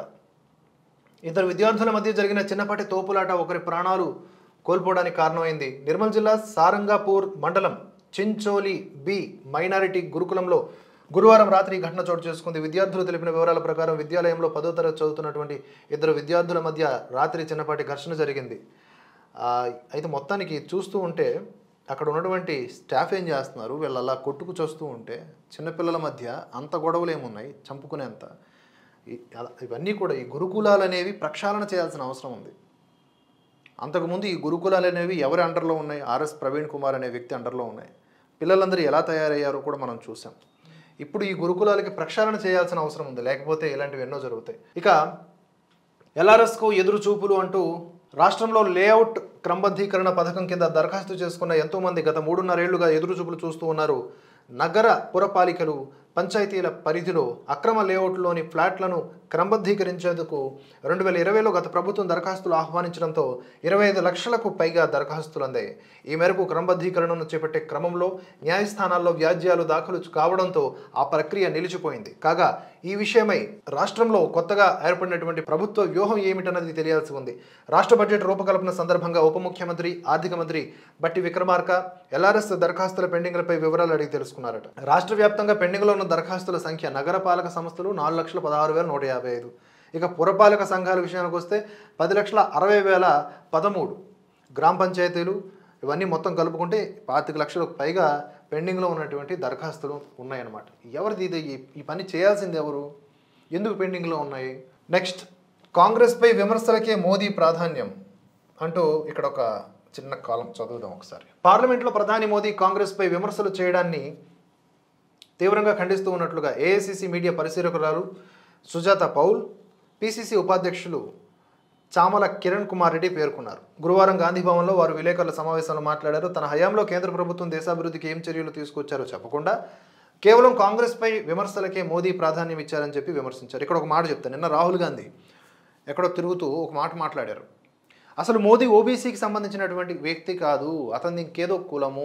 ఇద్దరు విద్యార్థుల మధ్య జరిగిన చిన్నపాటి తోపులాట ఒకరి ప్రాణాలు కోల్పోవడానికి కారణమైంది నిర్మల్ జిల్లా సారంగాపూర్ మండలం చించోలి బి మైనారిటీ గురుకులంలో గురువారం రాత్రి ఈ ఘటన చోటు చేసుకుంది విద్యార్థులు తెలిపిన వివరాల ప్రకారం విద్యాలయంలో పదో తరగతి చదువుతున్నటువంటి ఇద్దరు విద్యార్థుల మధ్య రాత్రి చిన్నపాటి ఘర్షణ జరిగింది ఆ, అయితే మొత్తానికి చూస్తూ ఉంటే అక్కడ ఉన్నటువంటి స్టాఫ్ ఏం చేస్తున్నారు వీళ్ళు అలా కొట్టుకు చూస్తూ ఉంటే చిన్నపిల్లల మధ్య అంత గొడవలు ఏమున్నాయి చంపుకునేంత ఈ- అలా- ఇవన్నీ కూడా ఈ గురుకులాలు అనేవి ప్రక్షాళన చేయాల్సిన అవసరం ఉంది అంతకుముందు ఈ గురుకులాలు అనేవి ఎవరి అండర్లో ఉన్నాయి ఆర్ఎస్ ప్రవీణ్ కుమార్ అనే వ్యక్తి అండర్లో ఉన్నాయి పిల్లలందరూ ఎలా తయారయ్యారో కూడా మనం చూసాం ఇప్పుడు ఈ గురుకులాలకి ప్రక్షాళన చేయాల్సిన అవసరం ఉంది లేకపోతే ఇలాంటివి ఎన్నో జరుగుతాయి ఇక ఎల్ఆర్ఎస్కు ఎదురు చూపులు అంటూ రాష్ట్రంలో లేఅవుట్ క్రమబద్ధీకరణ పథకం కింద దరఖాస్తు చేసుకున్న ఎంతోమంది గత మూడున్నరేళ్లుగా ఎదురు చూపులు చూస్తూ ఉన్నారు నగర పురపాలికలు పంచాయతీల పరిధిలో అక్రమ లేఅవుట్లోని ఫ్లాట్లను క్రమబద్ధీకరించేందుకు రెండు వేల ఇరవైలో గత ప్రభుత్వం దరఖాస్తులు ఆహ్వానించడంతో ఇరవై ఐదు లక్షలకు పైగా దరఖాస్తులు అందాయి ఈ మేరకు క్రమబద్ధీకరణను చేపట్టే క్రమంలో న్యాయస్థానాల్లో వ్యాజ్యాలు దాఖలు కావడంతో ఆ ప్రక్రియ నిలిచిపోయింది కాగా ఈ విషయమై రాష్ట్రంలో కొత్తగా ఏర్పడినటువంటి ప్రభుత్వ వ్యూహం ఏమిటన్నది తెలియాల్సి ఉంది రాష్ట్ర బడ్జెట్ రూపకల్పన సందర్భంగా ఉప ముఖ్యమంత్రి ఆర్థిక మంత్రి బట్టి విక్రమార్క ఎల్ఆర్ఎస్ దరఖాస్తుల పెండింగ్లపై వివరాలు అడిగి తెలుసుకున్నారట రాష్ట్ర వ్యాప్తంగా పెండింగ్లో ఉన్న దరఖాస్తుల సంఖ్య నగరపాలక సంస్థలు నాలుగు లక్షల పదహారు వేల నూట యాభై ఐదు ఇక పురపాలక సంఘాల విషయానికి వస్తే పది లక్షల అరవై వేల పదమూడు గ్రామ పంచాయతీలు ఇవన్నీ మొత్తం కలుపుకుంటే పాతిక లక్షలకు పైగా పెండింగ్లో ఉన్నటువంటి దరఖాస్తులు ఉన్నాయన్నమాట ఎవరిది ఇది ఈ- ఈ పని చేయాల్సింది ఎవరు ఎందుకు పెండింగ్లో ఉన్నాయి నెక్స్ట్ కాంగ్రెస్పై విమర్శలకే మోదీ ప్రాధాన్యం అంటూ ఇక్కడ ఒక చిన్న కాలం చదువుదాం ఒకసారి పార్లమెంట్లో ప్రధాని మోదీ కాంగ్రెస్పై విమర్శలు చేయడాన్ని తీవ్రంగా ఖండిస్తూ ఉన్నట్లుగా ఏఐసిసి మీడియా పరిశీలకురాలు సుజాత పౌల్ పిసిసి ఉపాధ్యక్షులు చామల కిరణ్ కుమార్ రెడ్డి పేర్కొన్నారు గురువారం గాంధీ భవన్లో వారు విలేకరుల సమావేశంలో మాట్లాడారు తన హయాంలో కేంద్ర ప్రభుత్వం దేశాభివృద్ధికి ఏం చర్యలు తీసుకొచ్చారో చెప్పకుండా కేవలం కాంగ్రెస్పై విమర్శలకే మోదీ ప్రాధాన్యం ఇచ్చారని చెప్పి విమర్శించారు ఇక్కడ ఒక మాట చెప్తాను నిన్న రాహుల్ గాంధీ ఎక్కడో తిరుగుతూ ఒక మాట మాట్లాడారు అసలు మోదీ ఓబీసీకి సంబంధించినటువంటి వ్యక్తి కాదు అతని ఇంకేదో కులము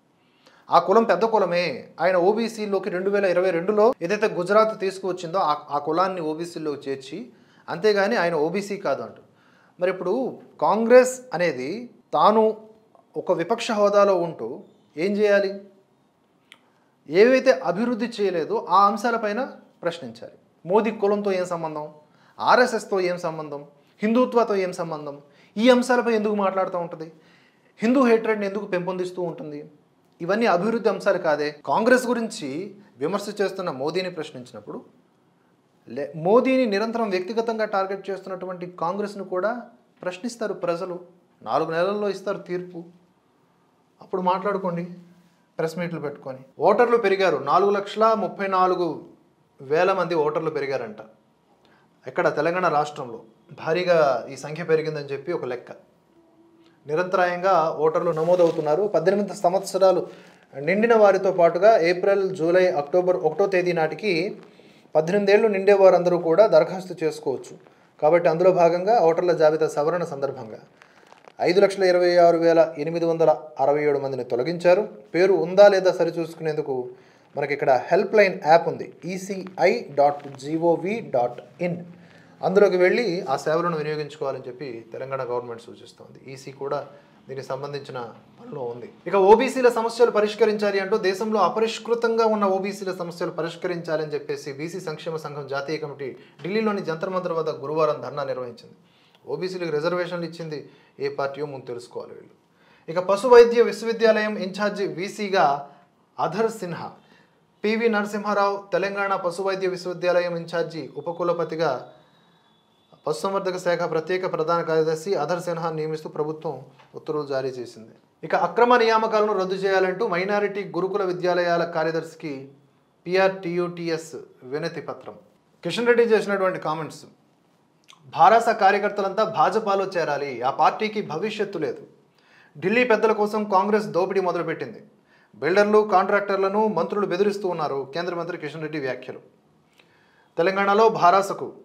ఆ కులం పెద్ద కులమే ఆయన ఓబీసీలోకి రెండు వేల ఇరవై రెండులో ఏదైతే గుజరాత్ తీసుకువచ్చిందో ఆ ఆ కులాన్ని ఓబీసీలో చేర్చి అంతేగాని ఆయన ఓబీసీ కాదు అంటూ మరి ఇప్పుడు కాంగ్రెస్ అనేది తాను ఒక విపక్ష హోదాలో ఉంటూ ఏం చేయాలి ఏవైతే అభివృద్ధి చేయలేదో ఆ అంశాలపైన ప్రశ్నించాలి మోదీ కులంతో ఏం సంబంధం ఆర్ఎస్ఎస్తో ఏం సంబంధం హిందుత్వతో ఏం సంబంధం ఈ అంశాలపై ఎందుకు మాట్లాడుతూ ఉంటుంది హిందూ హేట్రెడ్ని ఎందుకు పెంపొందిస్తూ ఉంటుంది ఇవన్నీ అభివృద్ధి అంశాలు కాదే కాంగ్రెస్ గురించి విమర్శ చేస్తున్న మోదీని ప్రశ్నించినప్పుడు లే మోదీని నిరంతరం వ్యక్తిగతంగా టార్గెట్ చేస్తున్నటువంటి కాంగ్రెస్ను కూడా ప్రశ్నిస్తారు ప్రజలు నాలుగు నెలల్లో ఇస్తారు తీర్పు అప్పుడు మాట్లాడుకోండి ప్రెస్ మీట్లు పెట్టుకొని ఓటర్లు పెరిగారు నాలుగు లక్షల ముప్పై నాలుగు వేల మంది ఓటర్లు పెరిగారంట ఎక్కడ తెలంగాణ రాష్ట్రంలో భారీగా ఈ సంఖ్య పెరిగిందని చెప్పి ఒక లెక్క నిరంతరాయంగా ఓటర్లు నమోదవుతున్నారు పద్దెనిమిది సంవత్సరాలు నిండిన వారితో పాటుగా ఏప్రిల్ జూలై అక్టోబర్ ఒకటో తేదీ నాటికి పద్దెనిమిదేళ్లు నిండే వారందరూ కూడా దరఖాస్తు చేసుకోవచ్చు కాబట్టి అందులో భాగంగా ఓటర్ల జాబితా సవరణ సందర్భంగా ఐదు లక్షల ఇరవై ఆరు వేల ఎనిమిది వందల అరవై ఏడు మందిని తొలగించారు పేరు ఉందా లేదా సరిచూసుకునేందుకు మనకి ఇక్కడ హెల్ప్ లైన్ యాప్ ఉంది ఈసీఐ డాట్ జీఓవి డాట్ ఇన్ అందులోకి వెళ్ళి ఆ సేవలను వినియోగించుకోవాలని చెప్పి తెలంగాణ గవర్నమెంట్ సూచిస్తోంది ఈసీ కూడా దీనికి సంబంధించిన పనిలో ఉంది ఇక ఓబీసీల సమస్యలు పరిష్కరించాలి అంటూ దేశంలో అపరిష్కృతంగా ఉన్న ఓబీసీల సమస్యలు పరిష్కరించాలని చెప్పేసి బీసీ సంక్షేమ సంఘం జాతీయ కమిటీ ఢిల్లీలోని జంతర్ మంతర్ వద్ద గురువారం ధర్నా నిర్వహించింది ఓబీసీలకు రిజర్వేషన్లు ఇచ్చింది ఏ పార్టీయో ముందు తెలుసుకోవాలి వీళ్ళు ఇక పశు వైద్య విశ్వవిద్యాలయం ఇన్ఛార్జి వీసీగా అధర్ సిన్హా పివి నరసింహారావు తెలంగాణ పశు వైద్య విశ్వవిద్యాలయం ఇన్ఛార్జి ఉపకులపతిగా పశుసంవర్ధక శాఖ ప్రత్యేక ప్రధాన కార్యదర్శి అధర్ సిన్హా నియమిస్తూ ప్రభుత్వం ఉత్తర్వులు జారీ చేసింది ఇక అక్రమ నియామకాలను రద్దు చేయాలంటూ మైనారిటీ గురుకుల విద్యాలయాల కార్యదర్శికి పిఆర్టీయూటీఎస్ వినతి పత్రం కిషన్ రెడ్డి చేసినటువంటి కామెంట్స్ భారస కార్యకర్తలంతా భాజపాలో చేరాలి ఆ పార్టీకి భవిష్యత్తు లేదు ఢిల్లీ పెద్దల కోసం కాంగ్రెస్ దోపిడీ మొదలుపెట్టింది బిల్డర్లు కాంట్రాక్టర్లను మంత్రులు బెదిరిస్తూ ఉన్నారు కేంద్ర మంత్రి కిషన్ రెడ్డి వ్యాఖ్యలు తెలంగాణలో భారాసకు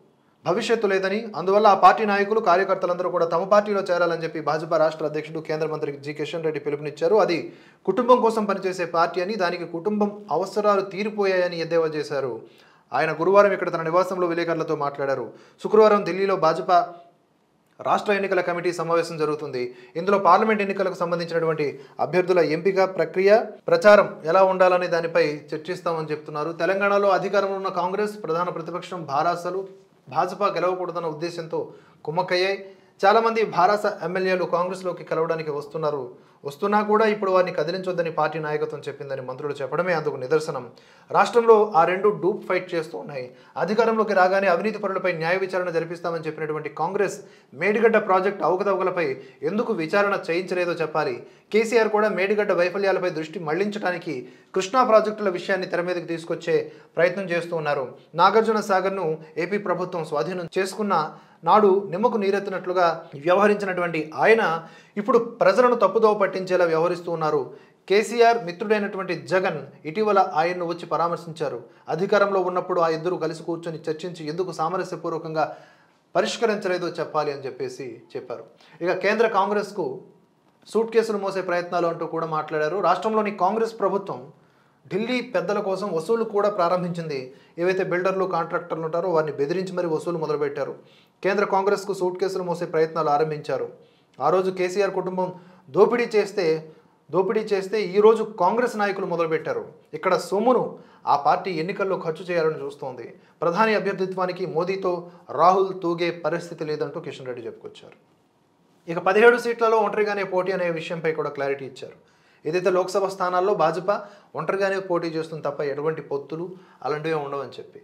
భవిష్యత్తు లేదని అందువల్ల ఆ పార్టీ నాయకులు కార్యకర్తలందరూ కూడా తమ పార్టీలో చేరాలని చెప్పి భాజపా రాష్ట్ర అధ్యక్షుడు కేంద్ర మంత్రి జి కిషన్ రెడ్డి పిలుపునిచ్చారు అది కుటుంబం కోసం పనిచేసే పార్టీ అని దానికి కుటుంబం అవసరాలు తీరిపోయాయని ఎద్దేవా చేశారు ఆయన గురువారం ఇక్కడ తన నివాసంలో విలేకరులతో మాట్లాడారు శుక్రవారం ఢిల్లీలో భాజపా రాష్ట్ర ఎన్నికల కమిటీ సమావేశం జరుగుతుంది ఇందులో పార్లమెంట్ ఎన్నికలకు సంబంధించినటువంటి అభ్యర్థుల ఎంపిక ప్రక్రియ ప్రచారం ఎలా ఉండాలనే దానిపై చర్చిస్తామని చెప్తున్నారు తెలంగాణలో అధికారంలో ఉన్న కాంగ్రెస్ ప్రధాన ప్రతిపక్షం భారాసలు భాజపా గెలవకూడదన్న ఉద్దేశంతో కుమ్మక్కయ్యాయి చాలామంది భారాస ఎమ్మెల్యేలు కాంగ్రెస్లోకి కలవడానికి వస్తున్నారు వస్తున్నా కూడా ఇప్పుడు వారిని కదిలించొద్దని పార్టీ నాయకత్వం చెప్పిందని మంత్రులు చెప్పడమే అందుకు నిదర్శనం రాష్ట్రంలో ఆ రెండు డూప్ ఫైట్ చేస్తూ ఉన్నాయి అధికారంలోకి రాగానే అవినీతి పరులపై న్యాయ విచారణ జరిపిస్తామని చెప్పినటువంటి కాంగ్రెస్ మేడిగడ్డ ప్రాజెక్టు అవకతవకలపై ఎందుకు విచారణ చేయించలేదో చెప్పాలి కేసీఆర్ కూడా మేడిగడ్డ వైఫల్యాలపై దృష్టి మళ్లించడానికి కృష్ణా ప్రాజెక్టుల విషయాన్ని తెర మీదకి తీసుకొచ్చే ప్రయత్నం చేస్తూ ఉన్నారు నాగార్జున సాగర్ను ఏపీ ప్రభుత్వం స్వాధీనం చేసుకున్న నాడు నిమ్మకు నీరెత్తినట్లుగా వ్యవహరించినటువంటి ఆయన ఇప్పుడు ప్రజలను తప్పుదోవ పట్టించేలా వ్యవహరిస్తూ ఉన్నారు కేసీఆర్ మిత్రుడైనటువంటి జగన్ ఇటీవల ఆయన్ను వచ్చి పరామర్శించారు అధికారంలో ఉన్నప్పుడు ఆ ఇద్దరు కలిసి కూర్చొని చర్చించి ఎందుకు సామరస్యపూర్వకంగా పరిష్కరించలేదో చెప్పాలి అని చెప్పేసి చెప్పారు ఇక కేంద్ర కాంగ్రెస్కు సూట్ కేసులు మోసే ప్రయత్నాలు అంటూ కూడా మాట్లాడారు రాష్ట్రంలోని కాంగ్రెస్ ప్రభుత్వం ఢిల్లీ పెద్దల కోసం వసూలు కూడా ప్రారంభించింది ఏవైతే బిల్డర్లు కాంట్రాక్టర్లు ఉంటారో వారిని బెదిరించి మరి వసూలు మొదలుపెట్టారు కేంద్ర కాంగ్రెస్కు సూట్ కేసులు మోసే ప్రయత్నాలు ఆరంభించారు ఆ రోజు కేసీఆర్ కుటుంబం దోపిడీ చేస్తే దోపిడీ చేస్తే ఈరోజు కాంగ్రెస్ నాయకులు మొదలుపెట్టారు ఇక్కడ సొమ్మును ఆ పార్టీ ఎన్నికల్లో ఖర్చు చేయాలని చూస్తోంది ప్రధాని అభ్యర్థిత్వానికి మోదీతో రాహుల్ తూగే పరిస్థితి లేదంటూ కిషన్ రెడ్డి చెప్పుకొచ్చారు ఇక పదిహేడు సీట్లలో ఒంటరిగానే పోటీ అనే విషయంపై కూడా క్లారిటీ ఇచ్చారు ఏదైతే లోక్సభ స్థానాల్లో భాజపా ఒంటరిగానే పోటీ చేస్తుంది తప్ప ఎటువంటి పొత్తులు అలాంటివి ఉండవని చెప్పి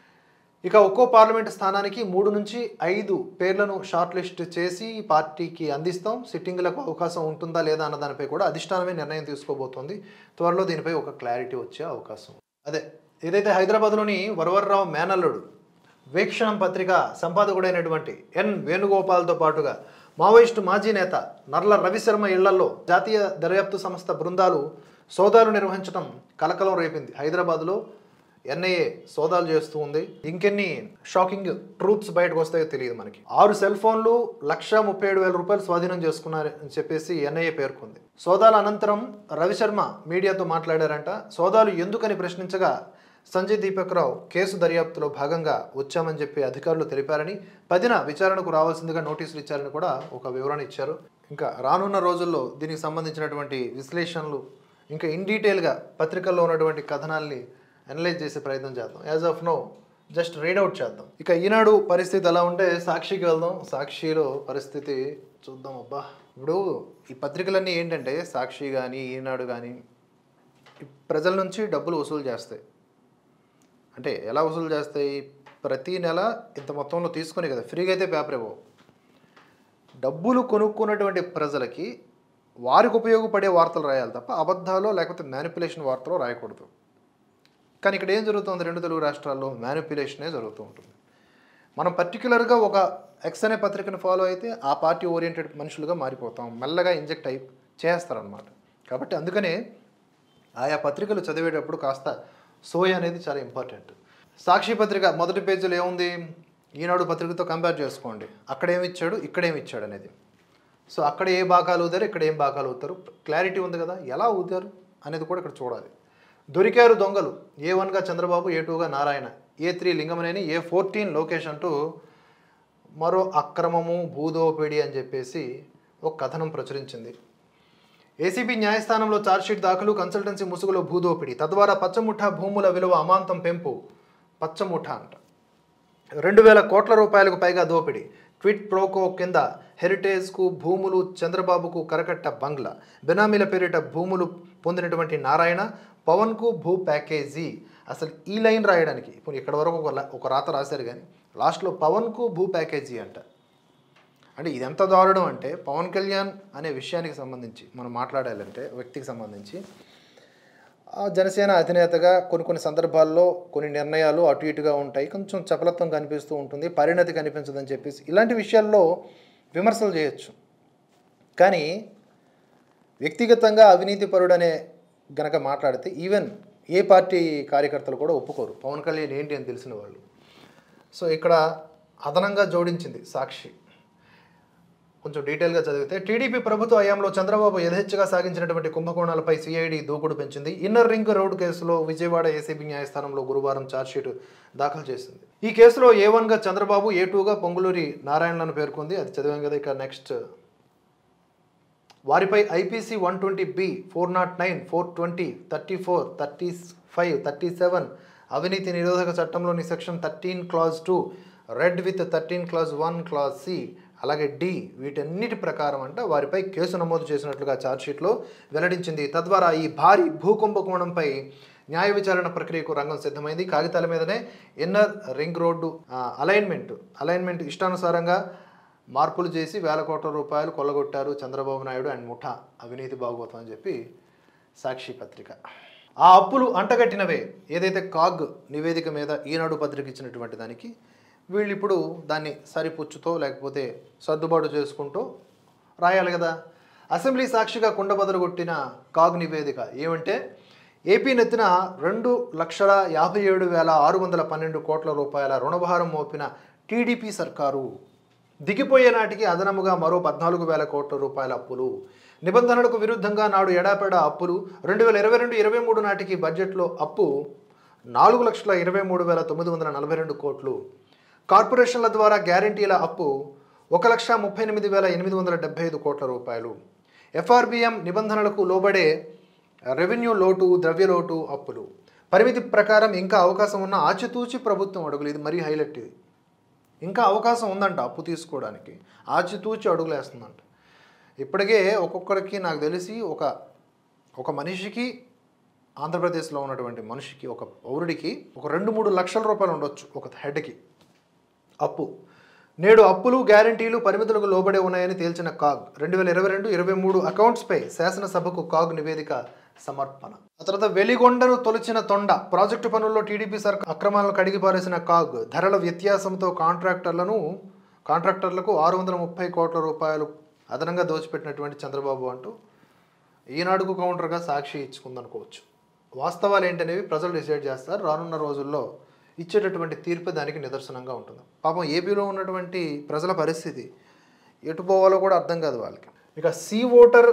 ఇక ఒక్కో పార్లమెంట్ స్థానానికి మూడు నుంచి ఐదు పేర్లను షార్ట్ లిస్ట్ చేసి పార్టీకి అందిస్తాం సిట్టింగ్లకు అవకాశం ఉంటుందా లేదా అన్న దానిపై కూడా అధిష్టానమే నిర్ణయం తీసుకోబోతోంది త్వరలో దీనిపై ఒక క్లారిటీ వచ్చే అవకాశం అదే ఏదైతే హైదరాబాద్లోని వరవర్రావు మేనల్లుడు వీక్షణం పత్రిక సంపాదకుడైనటువంటి ఎన్ వేణుగోపాల్తో పాటుగా మావోయిస్టు మాజీ నేత నర్ల రవిశర్మ ఇళ్లలో జాతీయ దర్యాప్తు సంస్థ బృందాలు సోదాలు నిర్వహించడం కలకలం రేపింది హైదరాబాద్లో ఎన్ఐఏ సోదాలు చేస్తూ ఉంది ఇంకెన్ని షాకింగ్ ట్రూత్స్ బయటకు వస్తాయో తెలియదు మనకి ఆరు సెల్ ఫోన్లు లక్ష ముప్పై ఏడు వేల రూపాయలు స్వాధీనం చేసుకున్నారు అని చెప్పేసి ఎన్ఐఏ పేర్కొంది సోదాల అనంతరం రవిశర్మ మీడియాతో మాట్లాడారంట సోదాలు ఎందుకని ప్రశ్నించగా సంజయ్ దీపక్ రావు కేసు దర్యాప్తులో భాగంగా వచ్చామని చెప్పి అధికారులు తెలిపారని పదిన విచారణకు రావాల్సిందిగా నోటీసులు ఇచ్చారని కూడా ఒక వివరణ ఇచ్చారు ఇంకా రానున్న రోజుల్లో దీనికి సంబంధించినటువంటి విశ్లేషణలు ఇంకా ఇన్ డీటెయిల్గా పత్రికల్లో ఉన్నటువంటి కథనాల్ని అనలైజ్ చేసే ప్రయత్నం చేద్దాం as of now just read out చేద్దాం ఇక ఈనాడు పరిస్థితి ఎలా ఉంటే సాక్షికి వెళ్దాం సాక్షిలో పరిస్థితి చూద్దాం అబ్బా ఇప్పుడు ఈ పత్రికలన్నీ ఏంటంటే సాక్షి కానీ ఈనాడు కానీ ప్రజల నుంచి డబ్బులు వసూలు చేస్తాయి అంటే ఎలా వసూలు చేస్తాయి ప్రతి నెల ఇంత మొత్తంలో తీసుకొని కదా ఫ్రీగా అయితే పేపర్ ఇవ్వవు డబ్బులు కొనుక్కున్నటువంటి ప్రజలకి వారికి ఉపయోగపడే వార్తలు రాయాలి తప్ప అబద్ధాలు లేకపోతే మ్యానిపులేషన్ వార్తలు రాయకూడదు కానీ ఇక్కడ ఏం జరుగుతుంది రెండు తెలుగు రాష్ట్రాల్లో మ్యానిపులేషనే జరుగుతూ ఉంటుంది మనం పర్టికులర్గా ఒక ఎక్స్ అనే పత్రికను ఫాలో అయితే ఆ పార్టీ ఓరియంటెడ్ మనుషులుగా మారిపోతాం మెల్లగా ఇంజెక్ట్ అయి చేస్తారనమాట కాబట్టి అందుకనే ఆయా పత్రికలు చదివేటప్పుడు కాస్త సోయ అనేది చాలా ఇంపార్టెంట్ సాక్షి పత్రిక మొదటి పేజీలో ఏముంది ఈనాడు పత్రికతో కంపేర్ చేసుకోండి అక్కడ ఏమి ఇచ్చాడు ఇక్కడ ఏమి ఇచ్చాడు అనేది సో అక్కడ ఏ భాగాలు ఊదారు ఇక్కడ ఏం భాగాలు ఊతారు క్లారిటీ ఉంది కదా ఎలా ఊదారు అనేది కూడా ఇక్కడ చూడాలి దొరికారు దొంగలు ఏ వన్గా చంద్రబాబు ఏ టూగా Narayana A three Lingamaneni A fourteen Lokesh అంటూ మరో అక్రమము భూదోపిడి అని చెప్పేసి ఒక కథనం ప్రచురించింది ఏసీబీ న్యాయస్థానంలో ఛార్జ్షీట్ దాఖలు కన్సల్టెన్సీ ముసుగులో భూదోపిడి తద్వారా పచ్చముఠా భూముల విలువ అమాంతం పెంపు పచ్చముఠా అంట రెండు వేల కోట్ల రూపాయలకు పైగా దోపిడీ ట్విట్ ప్రోకో కింద హెరిటేజ్కు భూములు చంద్రబాబుకు కరకట్ట బంగ్లా బెనామీల పేరిట భూములు పొందినటువంటి నారాయణ పవన్కు భూ ప్యాకేజీ అసలు ఈ లైన్ రాయడానికి ఇప్పుడు ఇక్కడ వరకు ఒక లా- ఒక రాత రాశారు కానీ లాస్ట్లో పవన్కు భూ ప్యాకేజీ అంట అంటే ఇది ఎంత దారుణం అంటే పవన్ కళ్యాణ్ అనే విషయానికి సంబంధించి మనం మాట్లాడాలంటే వ్యక్తికి సంబంధించి ఆ జనసేన అధినేతగా కొన్ని కొన్ని సందర్భాల్లో కొన్ని నిర్ణయాలు అటు ఇటుగా ఉంటాయి కొంచెం చపలత్వం కనిపిస్తూ ఉంటుంది పరిణతి కనిపించదని చెప్పేసి ఇలాంటి విషయాల్లో విమర్శలు చేయొచ్చు కానీ వ్యక్తిగతంగా అవినీతి పరుడనే గనక మాట్లాడితే ఈవెన్ ఏ పార్టీ కార్యకర్తలు కూడా ఒప్పుకోరు పవన్ కళ్యాణ్ ఏంటి అని తెలిసిన వాళ్ళు సో ఇక్కడ అదనంగా జోడించింది సాక్షి కొంచెం డీటెయిల్గా చదివితే టీడీపీ ప్రభుత్వ హయాంలో చంద్రబాబు యథేచ్ఛగా సాగించినటువంటి కుంభకోణాలపై సిఐడి దూకుడు పెంచింది ఇన్నర్ రింగ్ రోడ్ కేసులో విజయవాడ ఏసీబీ న్యాయస్థానంలో గురువారం ఛార్జ్షీట్ దాఖలు చేసింది ఈ కేసులో ఏ వన్గా చంద్రబాబు ఏ టూగా పొంగులూరి నారాయణలను పేర్కొంది అది చదివాం కదా ఇక నెక్స్ట్ వారిపై IPC one twenty B four naught nine four twenty thirty four thirty five thirty seven అవినీతి నిరోధక చట్టంలోని section thirteen clause two read with thirteen clause one clause C అలాగే డి వీటన్నిటి ప్రకారం అంట వారిపై కేసు నమోదు చేసినట్లుగా ఛార్జ్షీట్లో వెల్లడించింది తద్వారా ఈ భారీ భూకుంభకోణంపై న్యాయ విచారణ ప్రక్రియకు రంగం సిద్ధమైంది కాగితాల మీదనే ఇన్నర్ రింగ్ రోడ్డు ఆ, అలైన్మెంట్ అలైన్మెంట్ ఇష్టానుసారంగా మార్పులు చేసి వేల కోట్ల రూపాయలు కొల్లగొట్టారు చంద్రబాబు నాయుడు అండ్ ముఠా అవినీతి బాగోతాం అని చెప్పి సాక్షి పత్రిక ఆ అప్పులు అంటగట్టినవే ఏదైతే కాగ్ నివేదిక మీద ఈనాడు పత్రిక ఇచ్చినటువంటి దానికి వీళ్ళు ఇప్పుడు దాన్ని సరిపుచ్చుతో లేకపోతే సర్దుబాటు చేసుకుంటూ రాయాలి కదా అసెంబ్లీ సాక్షిగా కుండబదలు కొట్టిన కాగ్ నివేదిక ఏమంటే ఏపీ నెత్తిన రెండు లక్షల యాభై ఏడు వేల ఆరు వందల పన్నెండు కోట్ల రూపాయల రుణభారం మోపిన టీడీపీ సర్కారు దిగిపోయే నాటికి అదనముగా మరో పద్నాలుగు వేల కోట్ల రూపాయల అప్పులు నిబంధనలకు విరుద్ధంగా నాడు ఎడాపెడా అప్పులు రెండు వేల ఇరవై రెండు ఇరవై మూడు నాటికి బడ్జెట్లో అప్పు నాలుగు లక్షల ఇరవై మూడు వేల తొమ్మిది వందల నలభై రెండు కోట్లు కార్పొరేషన్ల ద్వారా గ్యారంటీల అప్పు ఒక లక్ష ముప్పై ఎనిమిది వేల ఎనిమిది వందల డెబ్బై ఐదు కోట్ల రూపాయలు ఎఫ్ఆర్బిఎం నిబంధనలకు లోబడే రెవెన్యూ లోటు ద్రవ్యలోటు అప్పులు పరిమితి ప్రకారం ఇంకా అవకాశం ఉన్న ఆచితూచి ప్రభుత్వం అడుగులు ఇది మరీ హైలైట్ ఇది ఇంకా అవకాశం ఉందంట అప్పు తీసుకోవడానికి ఆచితూచి అడుగులేస్తుందంట ఇప్పటికే ఒక్కొక్కరికి నాకు తెలిసి ఒక ఒక మనిషికి ఆంధ్రప్రదేశ్లో ఉన్నటువంటి మనిషికి ఒక పౌరుడికి ఒక రెండు మూడు లక్షల రూపాయలు ఉండొచ్చు ఒక హెడ్కి అప్పు నేడు అప్పులు గ్యారంటీలు పరిమితులకు లోబడే ఉన్నాయని తేల్చిన కాగ్ రెండు వేల ఇరవై రెండు ఇరవై మూడు అకౌంట్స్పై శాసనసభకు కాగ్ నివేదిక సమర్పణ ఆ తర్వాత వెలిగొండను తొలిచిన తొండ ప్రాజెక్టు పనుల్లో టీడీపీ సర్కార్ అక్రమాలను కడిగి పారేసిన కాగ్ ధరల వ్యత్యాసంతో కాంట్రాక్టర్లను కాంట్రాక్టర్లకు ఆరు వందల ముప్పై కోట్ల రూపాయలు అదనంగా దోచిపెట్టినటువంటి చంద్రబాబు అంటూ ఈనాడుకు కౌంటర్గా సాక్షి ఇచ్చుకుందనుకోవచ్చు వాస్తవాలు ఏంటనేవి ప్రజలు డిసైడ్ చేస్తారు రానున్న రోజుల్లో ఇచ్చేటటువంటి తీర్పు దానికి నిదర్శనంగా ఉంటుంది పాపం ఏపీలో ఉన్నటువంటి ప్రజల పరిస్థితి ఎటు పోవాలో కూడా అర్థం కాదు వాళ్ళకి ఇక సీ ఓటర్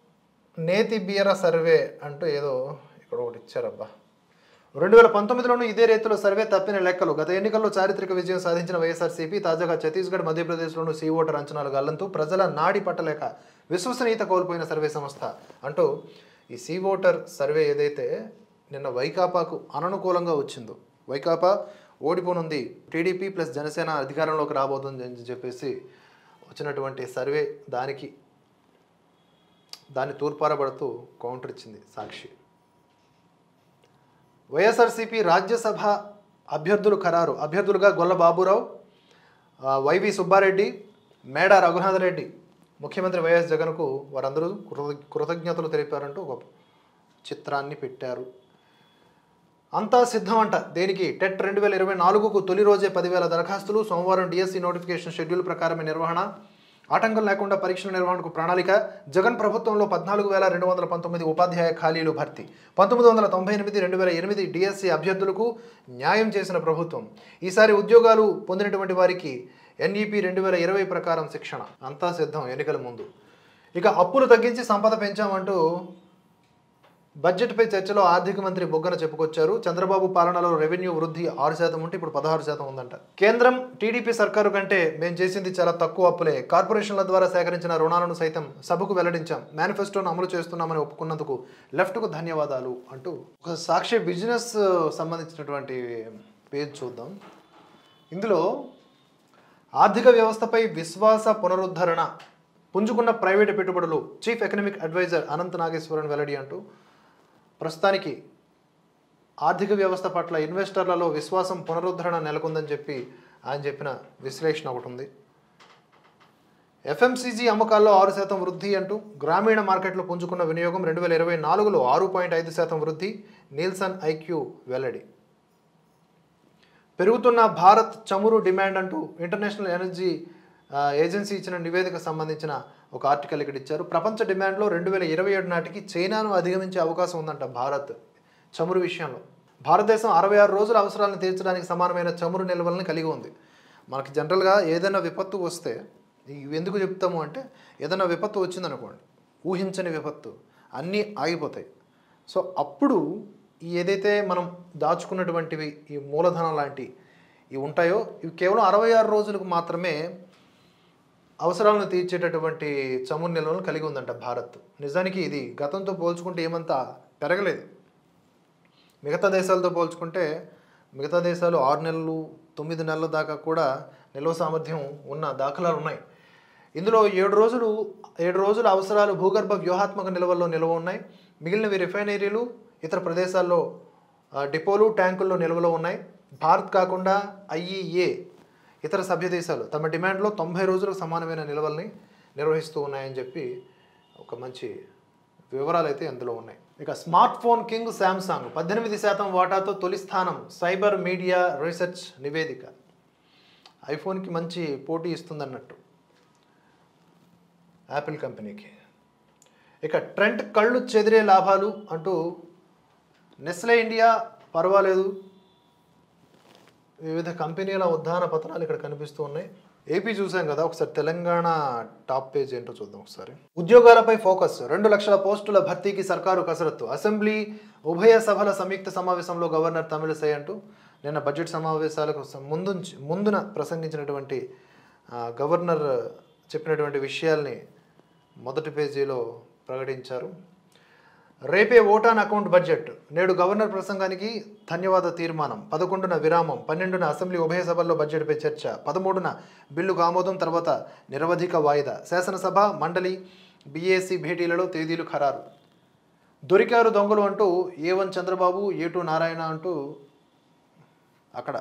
నేతి బీర సర్వే అంటూ ఏదో ఇక్కడ ఒకటి ఇచ్చారబ్బా రెండు వేల పంతొమ్మిదిలోనూ ఇదే రీతిలో సర్వే తప్పిన లెక్కలు గత ఎన్నికల్లో చారిత్రక విజయం సాధించిన వైఎస్ఆర్సీపీ తాజాగా ఛత్తీస్గఢ్ మధ్యప్రదేశ్లోనూ సీ ఓటర్ అంచనాలు గల్లంతూ ప్రజల నాడి పట్టలేక విశ్వసనీయత కోల్పోయిన సర్వే సంస్థ అంటూ ఈ సీ ఓటర్ సర్వే ఏదైతే నిన్న వైకాపాకు అననుకూలంగా వచ్చిందో వైకాపా ఓడిపోనుంది టీడీపీ ప్లస్ జనసేన అధికారంలోకి రాబోతుంది అని చెప్పేసి వచ్చినటువంటి సర్వే దానికి దాన్ని తూర్పారబడుతూ కౌంటర్ ఇచ్చింది సాక్షి వైఎస్ఆర్సీపీ రాజ్యసభ అభ్యర్థులు ఖరారు అభ్యర్థులుగా గొల్ల బాబురావు ఆ, వైవి సుబ్బారెడ్డి మేడ రఘునాథరెడ్డి ముఖ్యమంత్రి వైఎస్ జగన్కు వారందరూ కృత కృతజ్ఞతలు తెలిపారంటూ ఒక చిత్రాన్ని పెట్టారు అంతా సిద్ధం అంట దేనికి టెట్ రెండు వేల ఇరవై నాలుగుకు తొలి రోజే పదివేల దరఖాస్తులు సోమవారం డిఎస్సి నోటిఫికేషన్ షెడ్యూల్ ప్రకారమే నిర్వహణ ఆటంకం లేకుండా పరీక్షల నిర్వహణకు ప్రణాళిక జగన్ ప్రభుత్వంలో పద్నాలుగు వేల రెండు వందల పంతొమ్మిది ఉపాధ్యాయ ఖాళీలు భర్తీ పంతొమ్మిది వందల తొంభై ఎనిమిది రెండు వేల ఎనిమిది డిఎస్సి అభ్యర్థులకు న్యాయం చేసిన ప్రభుత్వం ఈసారి ఉద్యోగాలు పొందినటువంటి వారికి ఎన్ఈపి రెండు వేల ఇరవై ప్రకారం శిక్షణ అంతా సిద్ధం ఎన్నికల ముందు ఇక అప్పులు తగ్గించి సంపద పెంచామంటూ బడ్జెట్పై చర్చలో ఆర్థిక మంత్రి బొగ్గన చెప్పుకొచ్చారు చంద్రబాబు పాలనలో రెవెన్యూ వృద్ధి ఆరు శాతం ఉంటే ఇప్పుడు పదహారు శాతం ఉందంట కేంద్రం టీడీపీ సర్కారు కంటే మేము చేసింది చాలా తక్కువ అప్పులే కార్పొరేషన్ల ద్వారా సేకరించిన రుణాలను సైతం సభకు వెల్లడించాం మేనిఫెస్టోను అమలు చేస్తున్నామని ఒప్పుకున్నందుకు లెఫ్ట్కు ధన్యవాదాలు అంటూ ఒక సాక్షి బిజినెస్ సంబంధించినటువంటి పేజ్ చూద్దాం ఇందులో ఆర్థిక వ్యవస్థపై విశ్వాస పునరుద్ధరణ పుంజుకున్న ప్రైవేటు పెట్టుబడులు chief economic adviser Anant Nageswaran వెల్లడి అంటూ ప్రస్తుతానికి ఆర్థిక వ్యవస్థ పట్ల ఇన్వెస్టర్లలో విశ్వాసం పునరుద్ధరణ నెలకొందని చెప్పి ఆయన చెప్పిన విశ్లేషణ ఒకటి ఉంది ఎఫ్ఎంసీజీ అమ్మకాల్లో ఆరు శాతం వృద్ధి అంటూ గ్రామీణ మార్కెట్లో పుంజుకున్న వినియోగం రెండు వేల ఇరవై నాలుగులో ఆరు పాయింట్ ఐదు శాతం వృద్ధి నీల్సన్ ఐక్యూ వెల్లడి పెరుగుతున్న భారత్ చమురు డిమాండ్ అంటూ ఇంటర్నేషనల్ ఎనర్జీ ఆ, ఏజెన్సీ ఇచ్చిన నివేదిక సంబంధించిన ఒక ఆర్టికల్ ఇక్కడ ఇచ్చారు ప్రపంచ డిమాండ్లో రెండు వేల ఇరవై ఏడు నాటికి చైనాను అధిగమించే అవకాశం ఉందంట భారత్ చమురు విషయంలో భారతదేశం అరవై ఆరు రోజుల అవసరాలను తీర్చడానికి సమానమైన చమురు నిల్వలను కలిగి ఉంది మనకి జనరల్గా ఏదైనా విపత్తు వస్తే ఇవి ఎందుకు చెప్తాము అంటే ఏదైనా విపత్తు వచ్చిందనుకోండి ఊహించని విపత్తు అన్నీ ఆగిపోతాయి సో అప్పుడు ఈ ఏదైతే మనం దాచుకున్నటువంటివి ఈ మూలధనం లాంటి ఇవి ఉంటాయో ఇవి కేవలం అరవై ఆరు రోజులకు మాత్రమే అవసరాలను తీర్చేటటువంటి చమురు నిల్వలను కలిగి ఉందంట భారత్ నిజానికి ఇది గతంతో పోల్చుకుంటే ఏమంతా పెరగలేదు మిగతా దేశాలతో పోల్చుకుంటే మిగతా దేశాలు ఆరు నెలలు తొమ్మిది నెలల దాకా కూడా నిల్వ సామర్థ్యం ఉన్న దాఖలాలు ఉన్నాయి ఇందులో ఏడు రోజులు ఏడు రోజుల అవసరాలు భూగర్భ వ్యూహాత్మక నిల్వల్లో నిల్వ ఉన్నాయి మిగిలినవి రిఫైనరీలు ఇతర ప్రదేశాల్లో ఆ, డిపోలు ట్యాంకుల్లో నిల్వలో ఉన్నాయి భారత్ కాకుండా ఐఈఏ ఇతర సభ్య దేశాలు తమ డిమాండ్లో తొంభై రోజులకు సమానమైన నిల్వల్ని నిర్వహిస్తూ ఉన్నాయని చెప్పి ఒక మంచి వివరాలు అయితే అందులో ఉన్నాయి ఇక స్మార్ట్ ఫోన్ కింగ్ శాంసంగ్ పద్దెనిమిది శాతం వాటాతో తొలి స్థానం సైబర్ మీడియా రీసెర్చ్ నివేదిక ఐఫోన్కి మంచి పోటీ ఇస్తుందన్నట్టు యాపిల్ కంపెనీకి ఇక ట్రెంట్ కళ్ళు చెదిరే లాభాలు అంటూ నెస్లే ఇండియా పర్వాలేదు వివిధ కంపెనీల ఉద్దాన పత్రాలు ఇక్కడ కనిపిస్తూ ఉన్నాయి ఏపీ చూసాం కదా ఒకసారి తెలంగాణ టాప్ పేజ్ ఏంటో చూద్దాం ఒకసారి ఉద్యోగాలపై ఫోకస్ రెండు లక్షల పోస్టుల భర్తీకి సర్కారు కసరత్తు అసెంబ్లీ ఉభయ సభల సంయుక్త సమావేశంలో గవర్నర్ తమిళసై అంటూ నిన్న బడ్జెట్ సమావేశాలకు స- ముందు ముందున ప్రసంగించినటువంటి ఆ, గవర్నర్ చెప్పినటువంటి విషయాల్ని మొదటి పేజీలో ప్రకటించారు రేపే ఓటాన్ అకౌంట్ బడ్జెట్ నేడు గవర్నర్ ప్రసంగానికి ధన్యవాద తీర్మానం పదకొండున విరామం పన్నెండున అసెంబ్లీ ఉభయ సభల్లో బడ్జెట్పై చర్చ పదమూడున బిల్లుకు ఆమోదం తర్వాత నిరవధిక వాయిదా శాసనసభ మండలి బీఏసీ భేటీలలో తేదీలు ఖరారు దొరికారు దొంగలు అంటూ A one Chandrababu A two Narayana అంటూ అక్కడ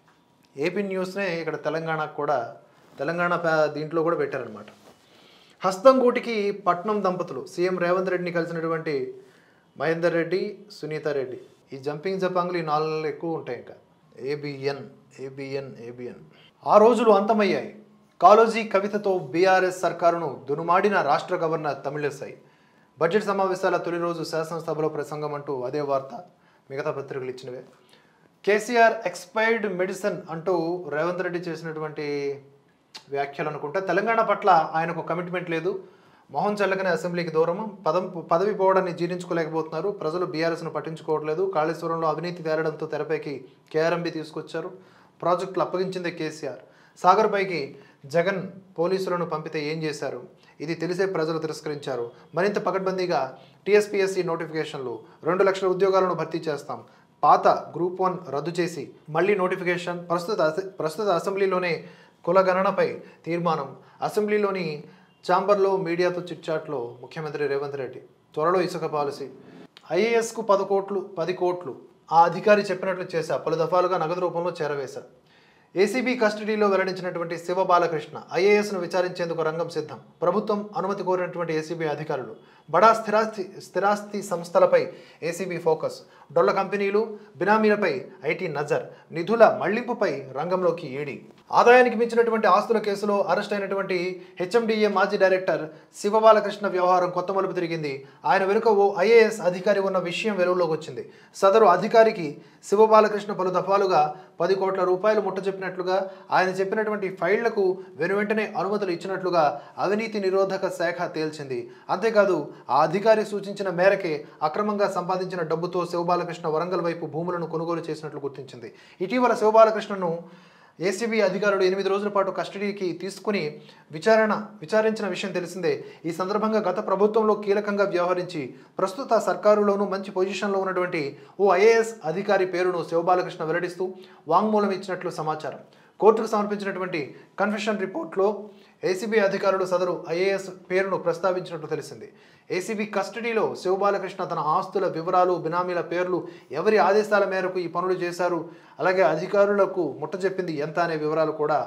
ఏపీ న్యూస్నే ఇక్కడ తెలంగాణకు కూడా తెలంగాణ ప్యా- దీంట్లో కూడా పెట్టారనమాట హస్తంగూటికి పట్నం దంపతులు సీఎం రేవంత్ రెడ్డిని కలిసినటువంటి మహేందర్ రెడ్డి సునీత రెడ్డి ఈ జంపింగ్ జపాంగులు ఈ నాలుగు నెలలు ఎక్కువ ఉంటాయి ఇంకా ఏబిఎన్ ఏబిఎన్ ఏబిఎన్ ఆ రోజులు అంతమయ్యాయి కాలోజీ కవితతో బీఆర్ఎస్ సర్కారును దునుమాడిన రాష్ట్ర గవర్నర్ తమిళసై బడ్జెట్ సమావేశాల తొలి రోజు శాసనసభలో ప్రసంగం అంటూ అదే వార్త మిగతా పత్రికలు ఇచ్చినవే కేసీఆర్ ఎక్స్పైర్డ్ మెడిసిన్ అంటూ రేవంత్ రెడ్డి చేసినటువంటి వ్యాఖ్యలు అనుకుంటే తెలంగాణ పట్ల ఆయనకు కమిట్మెంట్ లేదు మొహం చల్లగానే అసెంబ్లీకి దూరం పదం పదవి పోవడాన్ని జీర్ణించుకోలేకపోతున్నారు ప్రజలు బీఆర్ఎస్ను పట్టించుకోవట్లేదు కాళేశ్వరంలో అవినీతి తేలడంతో తెరపైకి కేఆర్ఎంబి తీసుకొచ్చారు ప్రాజెక్టులు అప్పగించిందే కేసీఆర్ సాగర్ పైకి జగన్ పోలీసులను పంపితే ఏం చేశారు ఇది తెలిసే ప్రజలు తిరస్కరించారు మరింత పకడ్బందీగా టీఎస్పీఎస్సీ నోటిఫికేషన్లు రెండు లక్షల ఉద్యోగాలను భర్తీ చేస్తాం పాత గ్రూప్ వన్ రద్దు చేసి మళ్ళీ నోటిఫికేషన్ ప్రస్తుత అసె- ప్రస్తుత అసెంబ్లీలోనే కుల గణనపై తీర్మానం అసెంబ్లీలోని ఛాంబర్లో మీడియాతో చిట్చాట్లో ముఖ్యమంత్రి రేవంత్ రెడ్డి త్వరలో ఇసుక పాలసీ ఐఏఎస్కు పది కోట్లు పది కోట్లు ఆ అధికారి చెప్పినట్లు చేశా పలు దఫాలుగా నగదు రూపంలో చేరవేశా ఏసీబీ కస్టడీలో వెల్లడించినటువంటి శివ బాలకృష్ణ ఐఏఎస్ను విచారించేందుకు రంగం సిద్ధం ప్రభుత్వం అనుమతి కోరినటువంటి ఏసీబీ అధికారులు బడా స్థిరాస్తి స్థిరాస్తి సంస్థలపై ఏసీబీ ఫోకస్ డొల్ల కంపెనీలు బినామీలపై ఐటీ నజర్ నిధుల మళ్లింపుపై రంగంలోకి ఈడీ ఆదాయానికి మించినటువంటి ఆస్తుల కేసులో అరెస్ట్ అయినటువంటి హెచ్ఎండిఏ మాజీ డైరెక్టర్ శివబాలకృష్ణ వ్యవహారం కొత్త మలుపు తిరిగింది ఆయన వెనుక ఓ ఐఏఎస్ అధికారి ఉన్న విషయం వెలుగులోకి వచ్చింది సదరు అధికారికి శివబాలకృష్ణ పలు దఫాలుగా పది కోట్ల రూపాయలు ముట్టచెప్పినట్లుగా ఆయన చెప్పినటువంటి ఫైళ్లకు వెనువెంటనే అనుమతులు ఇచ్చినట్లుగా అవినీతి నిరోధక శాఖ తేల్చింది అంతేకాదు ఆ అధికారి సూచించిన మేరకే అక్రమంగా సంపాదించిన డబ్బుతో శివబాలకృష్ణ వరంగల్ వైపు భూములను కొనుగోలు చేసినట్లు గుర్తించింది ఇటీవల శివబాలకృష్ణను ఏసీబీ అధికారులు ఎనిమిది రోజుల పాటు కస్టడీకి తీసుకుని విచారణ విచారించిన విషయం తెలిసిందే ఈ సందర్భంగా గత ప్రభుత్వంలో కీలకంగా వ్యవహరించి ప్రస్తుత సర్కారులోనూ మంచి పొజిషన్లో ఉన్నటువంటి ఓ ఐఏఎస్ అధికారి పేరును శివబాలకృష్ణ వెల్లడిస్తూ వాంగ్మూలం ఇచ్చినట్లు సమాచారం కోర్టుకు సమర్పించినటువంటి కన్ఫెషన్ రిపోర్ట్లో ఏసీబీ అధికారులు సదరు ఐఏఎస్ పేరును ప్రస్తావించినట్లు తెలిసింది ఏసీబీ కస్టడీలో శివబాలకృష్ణ తన ఆస్తుల వివరాలు బినామీల పేర్లు ఎవరి ఆదేశాల మేరకు ఈ పనులు చేశారు అలాగే అధికారులకు ముట్టజెప్పింది ఎంత అనే వివరాలు కూడా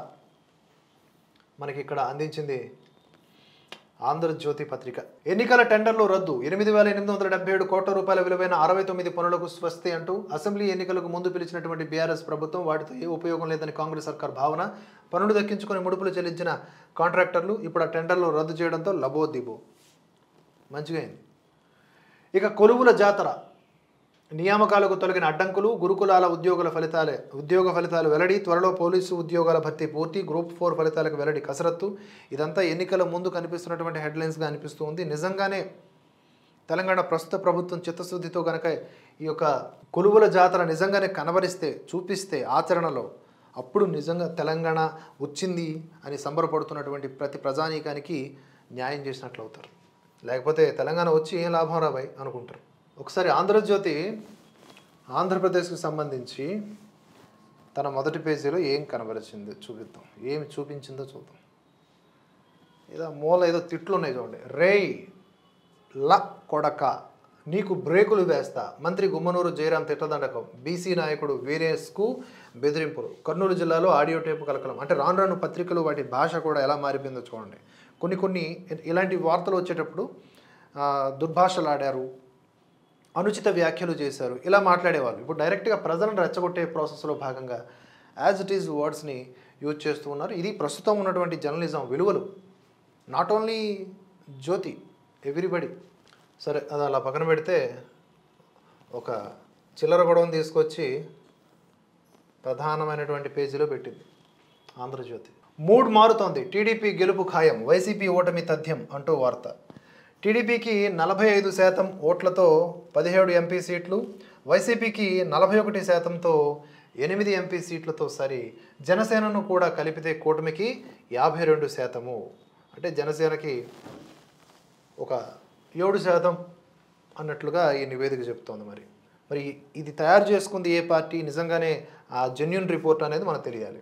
మనకి ఇక్కడ అందించింది ఆంధ్రజ్యోతి పత్రిక ఎన్నికల టెండర్లు రద్దు ఎనిమిది వేల ఎనిమిది వందల డెబ్బై ఏడు కోట్ల రూపాయల విలువైన అరవై తొమ్మిది పనులకు స్వస్తి అంటూ అసెంబ్లీ ఎన్నికలకు ముందు పిలిచినటువంటి బీఆర్ఎస్ ప్రభుత్వం వాటితో ఏ ఉపయోగం లేదని కాంగ్రెస్ సర్కార్ భావన పనులు దక్కించుకుని ముడుపులు చెల్లించిన కాంట్రాక్టర్లు ఇప్పుడు ఆ టెండర్లు రద్దు చేయడంతో లబోదిబో మంచిగా అయింది ఇక కొలువుల జాతర నియామకాలకు తొలగిన అడ్డంకులు గురుకులాల ఉద్యోగుల ఫలితాలే ఉద్యోగ ఫలితాలు వెల్లడి త్వరలో పోలీసు ఉద్యోగాల భర్తీ పూర్తి గ్రూప్ ఫోర్ ఫలితాలకు వెల్లడి కసరత్తు ఇదంతా ఎన్నికల ముందు కనిపిస్తున్నటువంటి హెడ్లైన్స్గా అనిపిస్తూ ఉంది నిజంగానే తెలంగాణ ప్రస్తుత ప్రభుత్వం చిత్తశుద్ధితో గనక ఈ యొక్క కొలువుల జాతర నిజంగానే కనబరిస్తే చూపిస్తే ఆచరణలో అప్పుడు నిజంగా తెలంగాణ వచ్చింది అని సంబరపడుతున్నటువంటి ప్రతి ప్రజానీకానికి న్యాయం చేసినట్లు అవుతారు లేకపోతే తెలంగాణ వచ్చి ఏం లాభం రాబాయి అనుకుంటారు ఒకసారి ఆంధ్రజ్యోతి ఆంధ్రప్రదేశ్కి సంబంధించి తన మొదటి పేజీలో ఏం కనబరిచింది చూపిద్దాం ఏమి చూపించిందో చూద్దాం ఏదో మూల ఏదో తిట్లు ఉన్నాయి చూడండి రేయ్ ల కొడక నీకు బ్రేకులు వేస్తా మంత్రి గుమ్మనూరు జయరాం తిట్టదండకం బీసీ నాయకుడు వీరేష్కు బెదిరింపులు కర్నూలు జిల్లాలో ఆడియో టేపు కలకలం అంటే రాను రాను పత్రికలు వాటి భాష కూడా ఎలా మారిపోయిందో చూడండి కొన్ని కొన్ని ఇలాంటి వార్తలు వచ్చేటప్పుడు ఆ, దుర్భాషలు ఆడారు అనుచిత వ్యాఖ్యలు చేశారు ఇలా మాట్లాడేవాళ్ళు ఇప్పుడు డైరెక్ట్గా ప్రజలను రెచ్చగొట్టే ప్రాసెస్లో భాగంగా యాజ్ ఇట్ ఈజ్ వర్డ్స్ని యూజ్ చేస్తూ ఉన్నారు ఇది ప్రస్తుతం ఉన్నటువంటి జర్నలిజం విలువలు నాట్ ఓన్లీ జ్యోతి ఎవ్రీబడి సరే అది అలా పక్కన పెడితే ఒక చిల్లర గొడవను తీసుకొచ్చి ప్రధానమైనటువంటి పేజీలో పెట్టింది ఆంధ్రజ్యోతి మూడ్ మారుతోంది టీడీపీ గెలుపు ఖాయం వైసీపీ ఓటమి తథ్యం అంటూ వార్త టీడీపీకి నలభై ఐదు శాతం ఓట్లతో పదిహేడు ఎంపీ సీట్లు వైసీపీకి నలభై ఒకటి శాతంతో ఎనిమిది ఎంపీ సీట్లతో సరి జనసేనను కూడా కలిపితే కూటమికి యాభై రెండు శాతము అంటే జనసేనకి ఒక ఏడు శాతం అన్నట్లుగా ఈ నివేదిక చెప్తోంది మరి మరి ఇది తయారు చేసుకుంది ఏ పార్టీ నిజంగానే ఆ జెన్యున్ రిపోర్ట్ అనేది మనకు తెలియాలి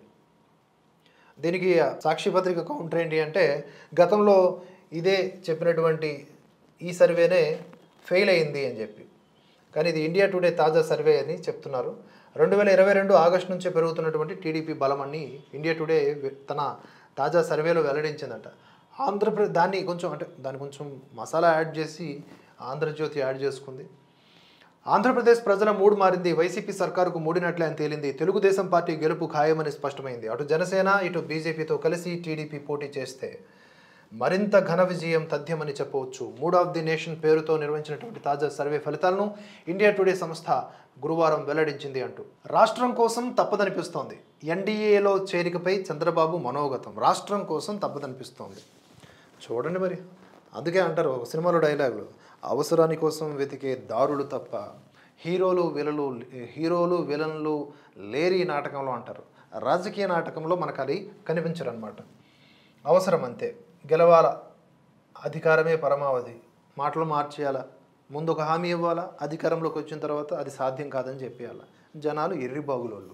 దీనికి సాక్షి పత్రిక కౌంటర్ ఏంటి అంటే గతంలో ఇదే చెప్పినటువంటి ఈ సర్వేనే ఫెయిల్ అయింది అని చెప్పి కానీ ఇది ఇండియా టుడే తాజా సర్వే అని చెప్తున్నారు రెండు వేల ఇరవై రెండు ఆగస్టు నుంచే పెరుగుతున్నటువంటి టీడీపీ బలం అని ఇండియా టుడే వె- తన తాజా సర్వేలో వెల్లడించిందట ఆంధ్రప్రదేశ్ దాన్ని కొంచెం అంటే దాన్ని కొంచెం మసాలా యాడ్ చేసి ఆంధ్రజ్యోతి యాడ్ చేసుకుంది ఆంధ్రప్రదేశ్ ప్రజల మూడు మారింది వైసీపీ సర్కారుకు మూడినట్లే అని తేలింది తెలుగుదేశం పార్టీ గెలుపు ఖాయమని స్పష్టమైంది అటు జనసేన ఇటు బీజేపీతో కలిసి టీడీపీ పోటీ చేస్తే మరింత ఘన విజయం తథ్యమని చెప్పవచ్చు మూడ్ ఆఫ్ ది నేషన్ పేరుతో నిర్వహించినటువంటి తాజా సర్వే ఫలితాలను ఇండియా టుడే సంస్థ గురువారం వెల్లడించింది అంటూ రాష్ట్రం కోసం తప్పదనిపిస్తోంది ఎన్డీఏలో చేరికపై చంద్రబాబు మనోగతం రాష్ట్రం కోసం తప్పదనిపిస్తోంది చూడండి మరి అందుకే అంటారు ఒక సినిమాలో డైలాగులు అవసరాని కోసం వెతికే దారులు తప్ప హీరోలు విలలు హీరోలు విలన్లు లేరి ఈ నాటకంలో అంటారు రాజకీయ నాటకంలో మనకు అది కనిపించరు అనమాట అవసరం అంతే గెలవాల అధికారమే పరమావధి మాటలు మార్చేయాలా ముందు ఒక హామీ ఇవ్వాలా అధికారంలోకి వచ్చిన తర్వాత అది సాధ్యం కాదని చెప్పేయాల జనాలు ఎర్రిబాగులోళ్ళు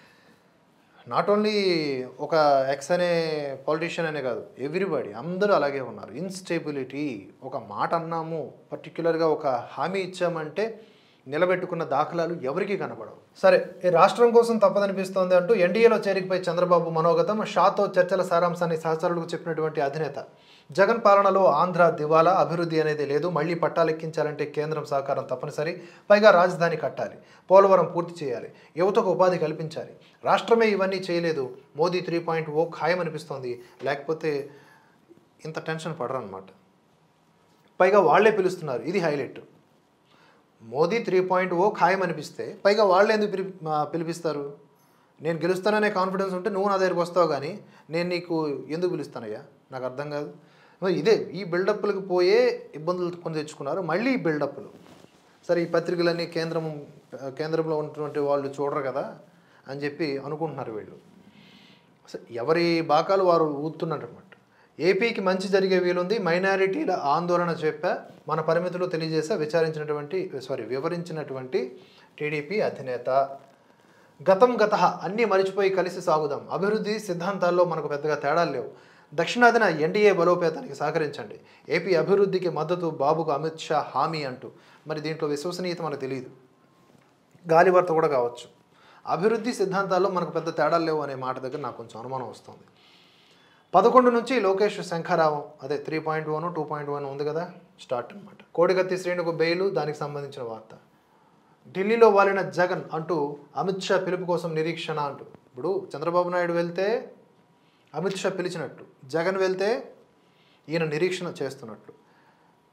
నాట్ ఓన్లీ ఒక ఎక్స్ అనే పాలిటీషియన్ అనే కాదు ఎవ్రీబడి అందరూ అలాగే ఉన్నారు ఇన్స్టేబిలిటీ ఒక మాట అన్నాము పర్టికులర్గా ఒక హామీ ఇచ్చామంటే నిలబెట్టుకున్న దాఖలాలు ఎవరికీ కనబడవు సరే ఈ రాష్ట్రం కోసం తప్పదనిపిస్తోంది అంటూ ఎన్డీఏలో చేరికపై చంద్రబాబు మనోగతం షాతో చర్చల సారాంశాన్ని సహచరులకు చెప్పినటువంటి అధినేత జగన్ పాలనలో ఆంధ్ర దివాలా అభివృద్ధి అనేది లేదు మళ్ళీ పట్టాలెక్కించాలంటే కేంద్రం సహకారం తప్పనిసరి పైగా రాజధాని కట్టాలి పోలవరం పూర్తి చేయాలి యువతకు ఉపాధి కల్పించాలి రాష్ట్రమే ఇవన్నీ చేయలేదు మోదీ త్రీ పాయింట్ ఓ ఖాయమనిపిస్తోంది లేకపోతే ఇంత టెన్షన్ పడరన్నమాట పైగా వాళ్ళే పిలుస్తున్నారు ఇది highlight Modi three point O ఖాయం అనిపిస్తే పైగా వాళ్ళు ఎందుకు పిలి ఆ, పిలిపిస్తారు నేను గెలుస్తాననే కాన్ఫిడెన్స్ ఉంటే నువ్వు నా దగ్గరికి వస్తావు కానీ నేను నీకు ఎందుకు పిలుస్తానయ్యా నాకు అర్థం కాదు మరి ఇదే ఈ బిల్డప్లకు పోయే ఇబ్బందులు కొని తెచ్చుకున్నారు మళ్ళీ ఈ బిల్డప్లు సరే ఈ పత్రికలన్నీ కేంద్రం కేంద్రంలో ఉన్నటువంటి వాళ్ళు చూడరు కదా అని చెప్పి అనుకుంటున్నారు వీళ్ళు అసలు ఎవరి బాకాలు వారు ఊతున్నమాట ఏపీకి మంచి జరిగే వీలుంది మైనారిటీల ఆందోళన చెప్పా మన పరిమితులు తెలియజేసా విచారించినటువంటి సారీ వివరించినటువంటి టీడీపీ అధినేత గతం గత అన్నీ మరిచిపోయి కలిసి సాగుదాం అభివృద్ధి సిద్ధాంతాల్లో మనకు పెద్దగా తేడాలు లేవు దక్షిణాదిన ఎన్డీఏ బలోపేతానికి సహకరించండి ఏపీ అభివృద్ధికి మద్దతు బాబుకు అమిత్ షా హామీ అంటూ మరి దీంట్లో విశ్వసనీయత మనకు తెలియదు గాలివార్త కూడా కావచ్చు అభివృద్ధి సిద్ధాంతాల్లో మనకు పెద్ద తేడాలు లేవు అనే మాట దగ్గర నాకు కొంచెం అనుమానం వస్తుంది పదకొండు నుంచి లోకేష్ శంఖారావం అదే three point one two point one ఉంది కదా స్టార్ట్ అనమాట కోడికత్తి శ్రేణుకు బెయిలు దానికి సంబంధించిన వార్త ఢిల్లీలో వాలిన జగన్ అంటూ అమిత్ షా పిలుపు కోసం నిరీక్షణ అంటూ ఇప్పుడు చంద్రబాబు నాయుడు వెళ్తే అమిత్ షా పిలిచినట్టు జగన్ వెళ్తే ఈయన నిరీక్షణ చేస్తున్నట్లు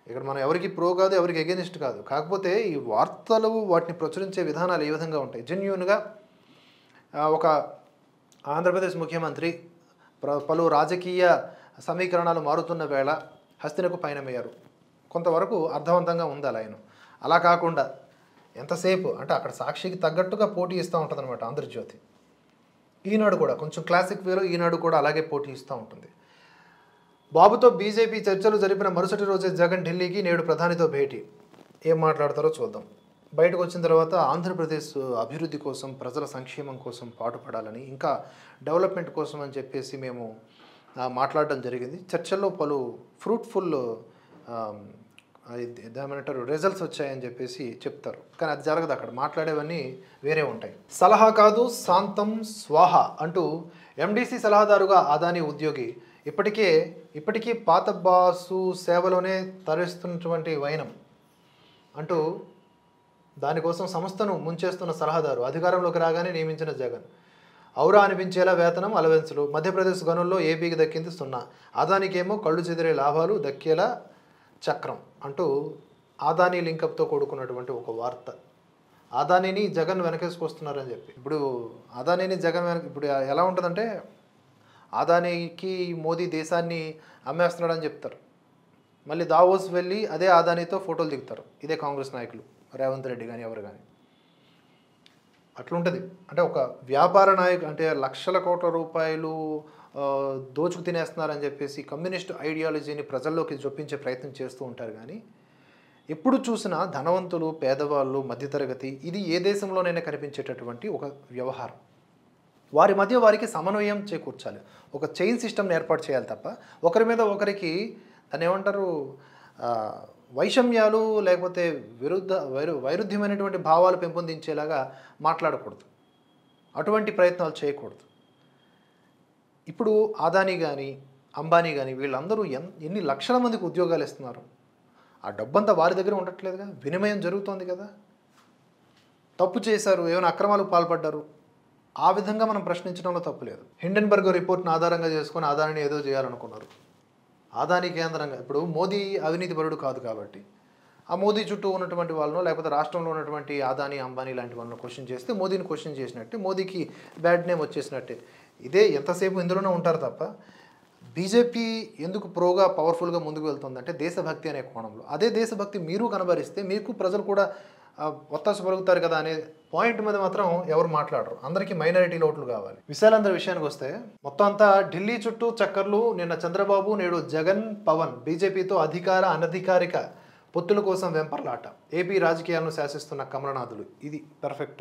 ఇక్కడ మనం ఎవరికి ప్రో కాదు ఎవరికి ఎగెనిస్ట్ కాదు కాకపోతే ఈ వార్తలు వాటిని ప్రచురించే విధానాలు ఏ విధంగా ఉంటాయి జెన్యున్గా ఒక ఆంధ్రప్రదేశ్ ముఖ్యమంత్రి ప్ర- పలు రాజకీయ సమీకరణాలు మారుతున్న వేళ హస్తినకు పయనమయ్యారు కొంతవరకు అర్థవంతంగా ఉంది అలా ఆయన అలా కాకుండా ఎంతసేపు అంటే అక్కడ సాక్షికి తగ్గట్టుగా పోటీ ఇస్తూ ఉంటుంది అనమాట ఆంధ్రజ్యోతి ఈనాడు కూడా కొంచెం క్లాసిక్ వేలో ఈనాడు కూడా అలాగే పోటీ ఇస్తూ ఉంటుంది బాబుతో బీజేపీ చర్చలు జరిపిన మరుసటి రోజే జగన్ ఢిల్లీకి నేడు ప్రధానితో భేటీ ఏం మాట్లాడతారో చూద్దాం బయటకు వచ్చిన తర్వాత ఆంధ్రప్రదేశ్ అభివృద్ధి కోసం ప్రజల సంక్షేమం కోసం పాటుపడాలని ఇంకా డెవలప్మెంట్ కోసం అని చెప్పేసి మేము ఆ, మాట్లాడడం జరిగింది చర్చల్లో పలు ఫ్రూట్ఫుల్ ఏమంటారు రిజల్ట్స్ వచ్చాయని చెప్పేసి చెప్తారు కానీ అది జరగదు అక్కడ మాట్లాడేవన్నీ వేరే ఉంటాయి సలహా కాదు శాంతం స్వాహ అంటూ ఎండీసీ సలహాదారుగా అదాని ఉద్యోగి ఇప్పటికే ఇప్పటికీ పాత బాసు సేవలోనే తరిస్తున్నటువంటి వైనం అంటూ దానికోసం సంస్థను ముంచేస్తున్న సలహాదారు అధికారంలోకి రాగానే నియమించిన జగన్ ఔరా అనిపించేలా వేతనం అలవెన్సులు మధ్యప్రదేశ్ గనుల్లో ఏపీకి దక్కింది సున్నా అదానికేమో కళ్ళు చెదిరే లాభాలు దక్కేలా చక్రం అంటూ ఆదాని లింకప్తో కూడుకున్నటువంటి ఒక వార్త ఆదానిని జగన్ వెనకేసుకొస్తున్నారని చెప్పి ఇప్పుడు అదానిని జగన్ వెనక ఇప్పుడు ఎలా ఉంటుందంటే ఆదానికి మోదీ దేశాన్ని అమ్మేస్తున్నాడని చెప్తారు మళ్ళీ దావోస్ వెళ్ళి అదే ఆదానితో ఫోటోలు దిగుతారు ఇదే కాంగ్రెస్ నాయకులు రేవంత్ రెడ్డి కానీ ఎవరు కానీ అట్లుంటుంది అంటే ఒక వ్యాపార నాయకు అంటే లక్షల కోట్ల రూపాయలు ఆ, దోచుకు తినేస్తున్నారని చెప్పేసి కమ్యూనిస్ట్ ఐడియాలజీని ప్రజల్లోకి చొప్పించే ప్రయత్నం చేస్తూ ఉంటారు కానీ ఎప్పుడు చూసినా ధనవంతులు పేదవాళ్ళు మధ్యతరగతి ఇది ఏ దేశంలోనైనా కనిపించేటటువంటి ఒక వ్యవహారం వారి మధ్య వారికి సమన్వయం చేకూర్చాలి ఒక చైన్ సిస్టమ్ని ఏర్పాటు చేయాలి తప్ప ఒకరి మీద ఒకరికి దాన్ని ఏమంటారు ఆ, వైషమ్యాలు లేకపోతే విరుద్ధ వైరు వైరుధ్యమైనటువంటి భావాలు పెంపొందించేలాగా మాట్లాడకూడదు అటువంటి ప్రయత్నాలు చేయకూడదు ఇప్పుడు ఆదాని కానీ అంబానీ కానీ వీళ్ళందరూ ఎన్ ఎన్ని లక్షల మందికి ఉద్యోగాలు ఇస్తున్నారు ఆ డబ్బంతా వారి దగ్గర ఉండట్లేదుగా వినిమయం జరుగుతోంది కదా తప్పు చేశారు ఏమైనా అక్రమాలకు పాల్పడ్డారు ఆ విధంగా మనం ప్రశ్నించడంలో తప్పు లేదు హిండెన్బర్గ్ రిపోర్ట్ను ఆధారంగా చేసుకొని ఆదానిని ఏదో చేయాలనుకున్నారు ఆదాని కేంద్రంగా ఇప్పుడు మోదీ అవినీతి పరుడు కాదు కాబట్టి ఆ మోదీ చుట్టూ ఉన్నటువంటి వాళ్ళను లేకపోతే రాష్ట్రంలో ఉన్నటువంటి ఆదాని అంబానీ లాంటి వాళ్ళని క్వశ్చన్ చేస్తే మోదీని క్వశ్చన్ చేసినట్టే మోదీకి బ్యాడ్ నేమ్ వచ్చేసినట్టే ఇదే ఎంతసేపు ఇందులోనే ఉంటారు తప్ప బీజేపీ ఎందుకు ప్రోగా పవర్ఫుల్గా ముందుకు వెళ్తుందంటే దేశభక్తి అనే కోణంలో అదే దేశభక్తి మీరు కనబరిస్తే మీకు ప్రజలు కూడా ఆ, ఒత్తాసు పలుకుతారు కదా అనే పాయింట్ మీద మాత్రం ఎవరు మాట్లాడరు అందరికీ మైనారిటీ ఓట్లు కావాలి విశాలందరి విషయానికి వస్తే మొత్తం అంతా ఢిల్లీ చుట్టూ చక్కర్లు నిన్న చంద్రబాబు నేడు జగన్ పవన్ బీజేపీతో అధికార అనధికారిక పొత్తుల కోసం వెంపర్లాట ఏపీ రాజకీయాలను శాసిస్తున్న కమలనాథులు ఇది పర్ఫెక్ట్